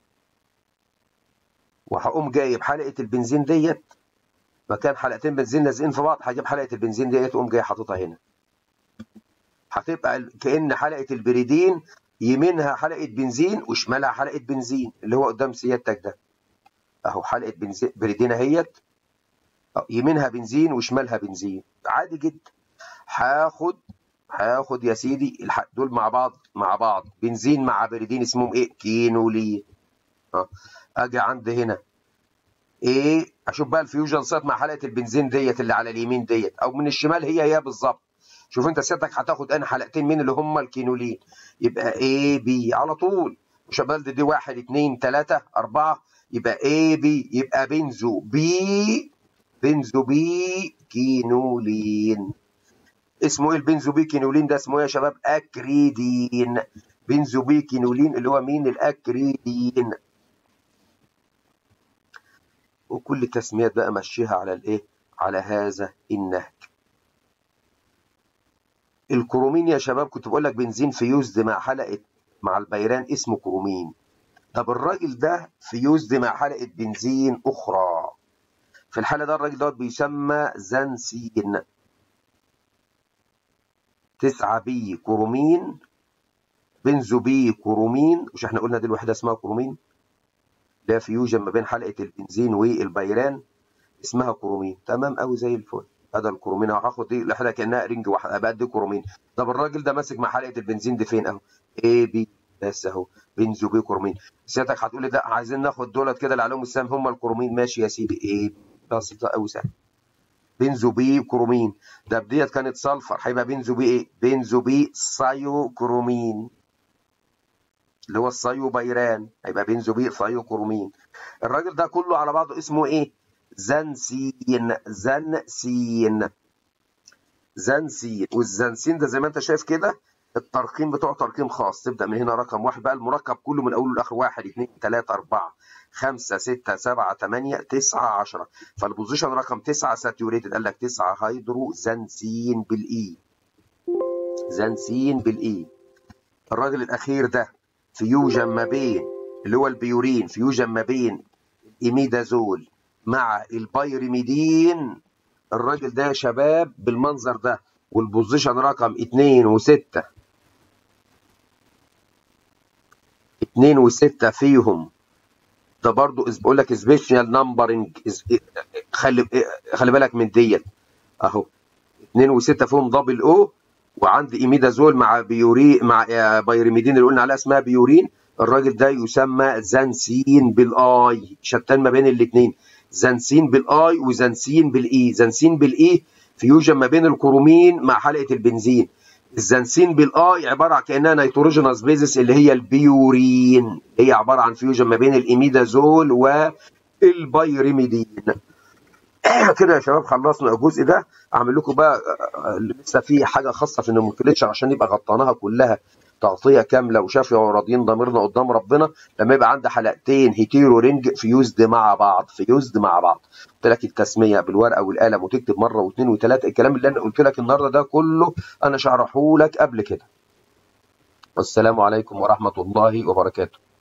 وهقوم جايب حلقة البنزين ديت مكان حلقتين بنزين لازقين في بعض هجيب حلقة البنزين ديت واقوم جاي حاططها هنا هتبقى كأن حلقة البريدين يمينها حلقة بنزين وشمالها حلقة بنزين اللي هو قدام سيادتك ده اهو حلقة بنزين بريدين اهيت يمينها بنزين وشمالها بنزين عادي جدا هاخد هاخد يا سيدي دول مع بعض مع بعض بنزين مع بريدين اسمهم ايه كينولين اه اجي عند هنا ايه اشوف بقى الفيوجن سايت مع حلقه البنزين ديت اللي على اليمين ديت او من الشمال هي هي بالظبط شوف انت سيادتك هتاخد انا حلقتين من اللي هم الكينولين يبقى اي بي على طول مش بلد دي واحد اثنين ثلاثة أربعة يبقى اي بي يبقى بنزو بي بنزو بي كينولين اسمه ايه البنزوبيكينولين ده اسمه ايه يا شباب اكريدين بنزوبيكينولين اللي هو مين الاكريدين وكل التسميات بقى مشيها على الايه على هذا النهج الكرومين يا شباب كنت بقول لك بنزين فيوزد مع حلقه مع البيران اسمه كرومين طب الراجل ده فيوزد مع حلقه بنزين اخرى في الحاله ده الراجل دوت بيسمى زنسين 9 بي كرومين بنزو بي كرومين مش احنا قلنا دي الوحده اسمها كرومين ده فيوجن ما بين حلقه البنزين والبيران اسمها كرومين تمام قوي زي الفل هذا الكرومين اهو هاخد دي الوحده كانها رينج واحده ابقى دي كرومين طب الراجل ده ماسك مع حلقه البنزين دي فين اهو اي بي بس اهو بنزو بي كرومين سيادتك هتقول لي لا عايزين ناخد دولت كده اللي عليهم السهم هم الكرومين ماشي يا سيدي ايه بسيطه قوي سهل بنزو بي كرومين ده بديت كانت سلفر هيبقى بنزو بي ايه بنزو بي سايو كرومين اللي هو الصيو بيران هيبقى بنزو بي صيو كرومين الراجل ده كله على بعضه اسمه ايه زنسين زنسين زنسين والزنسين ده زي ما انت شايف كده الترقيم بتوعه ترقيم خاص تبدا من هنا رقم واحد بقى المركب كله من اوله لاخره واحد اثنين ثلاثه اربعه خمسه سته سبعه ثمانيه تسعه 10 فالبوزيشن رقم تسعه ساتيوريتد قال لك تسعه هيدرو زنسين بالاي زنسين بالاي الراجل الاخير ده فيوجن ما بين اللي هو البيورين فيوجن ما بين الايميدازول مع البايريميدين الراجل ده يا شباب بالمنظر ده والبوزيشن رقم 2 و6 2 و6 فيهم ده برضو بقول لك سبيشال نمبرنج خلي خلي بالك من ديت اهو 2 و6 فيهم دبل او وعندي ايميدازول مع بيوري مع بايريميدين اللي قلنا عليها اسمها بيورين الراجل ده يسمى زنسين بالاي شتان ما بين الاثنين زنسين بالاي وزنسين بالاي زنسين بالاي فيوجن ما بين الكرومين مع حلقه البنزين الزنسين بالاي عباره عن كانها نيتروجينوس بيزس اللي هي البيورين هي عباره عن فيوجن ما بين الايميدازول والبايريميدين كده يا شباب خلصنا الجزء ده اعمل لكم بقى لسه في حاجه خاصه في النومنكلتشر عشان يبقى غطيناها كلها تغطيه كامله وشافيه وراضيين ضميرنا قدام ربنا لما يبقى عندي حلقتين هيتيرو رينج فيوزد مع بعض فيوزد مع بعض قلت لك التسميه بالورقه والقلم وتكتب مره واثنين وثلاثه الكلام اللي انا قلت لك النهارده ده كله انا شرحه لك قبل كده والسلام عليكم ورحمه الله وبركاته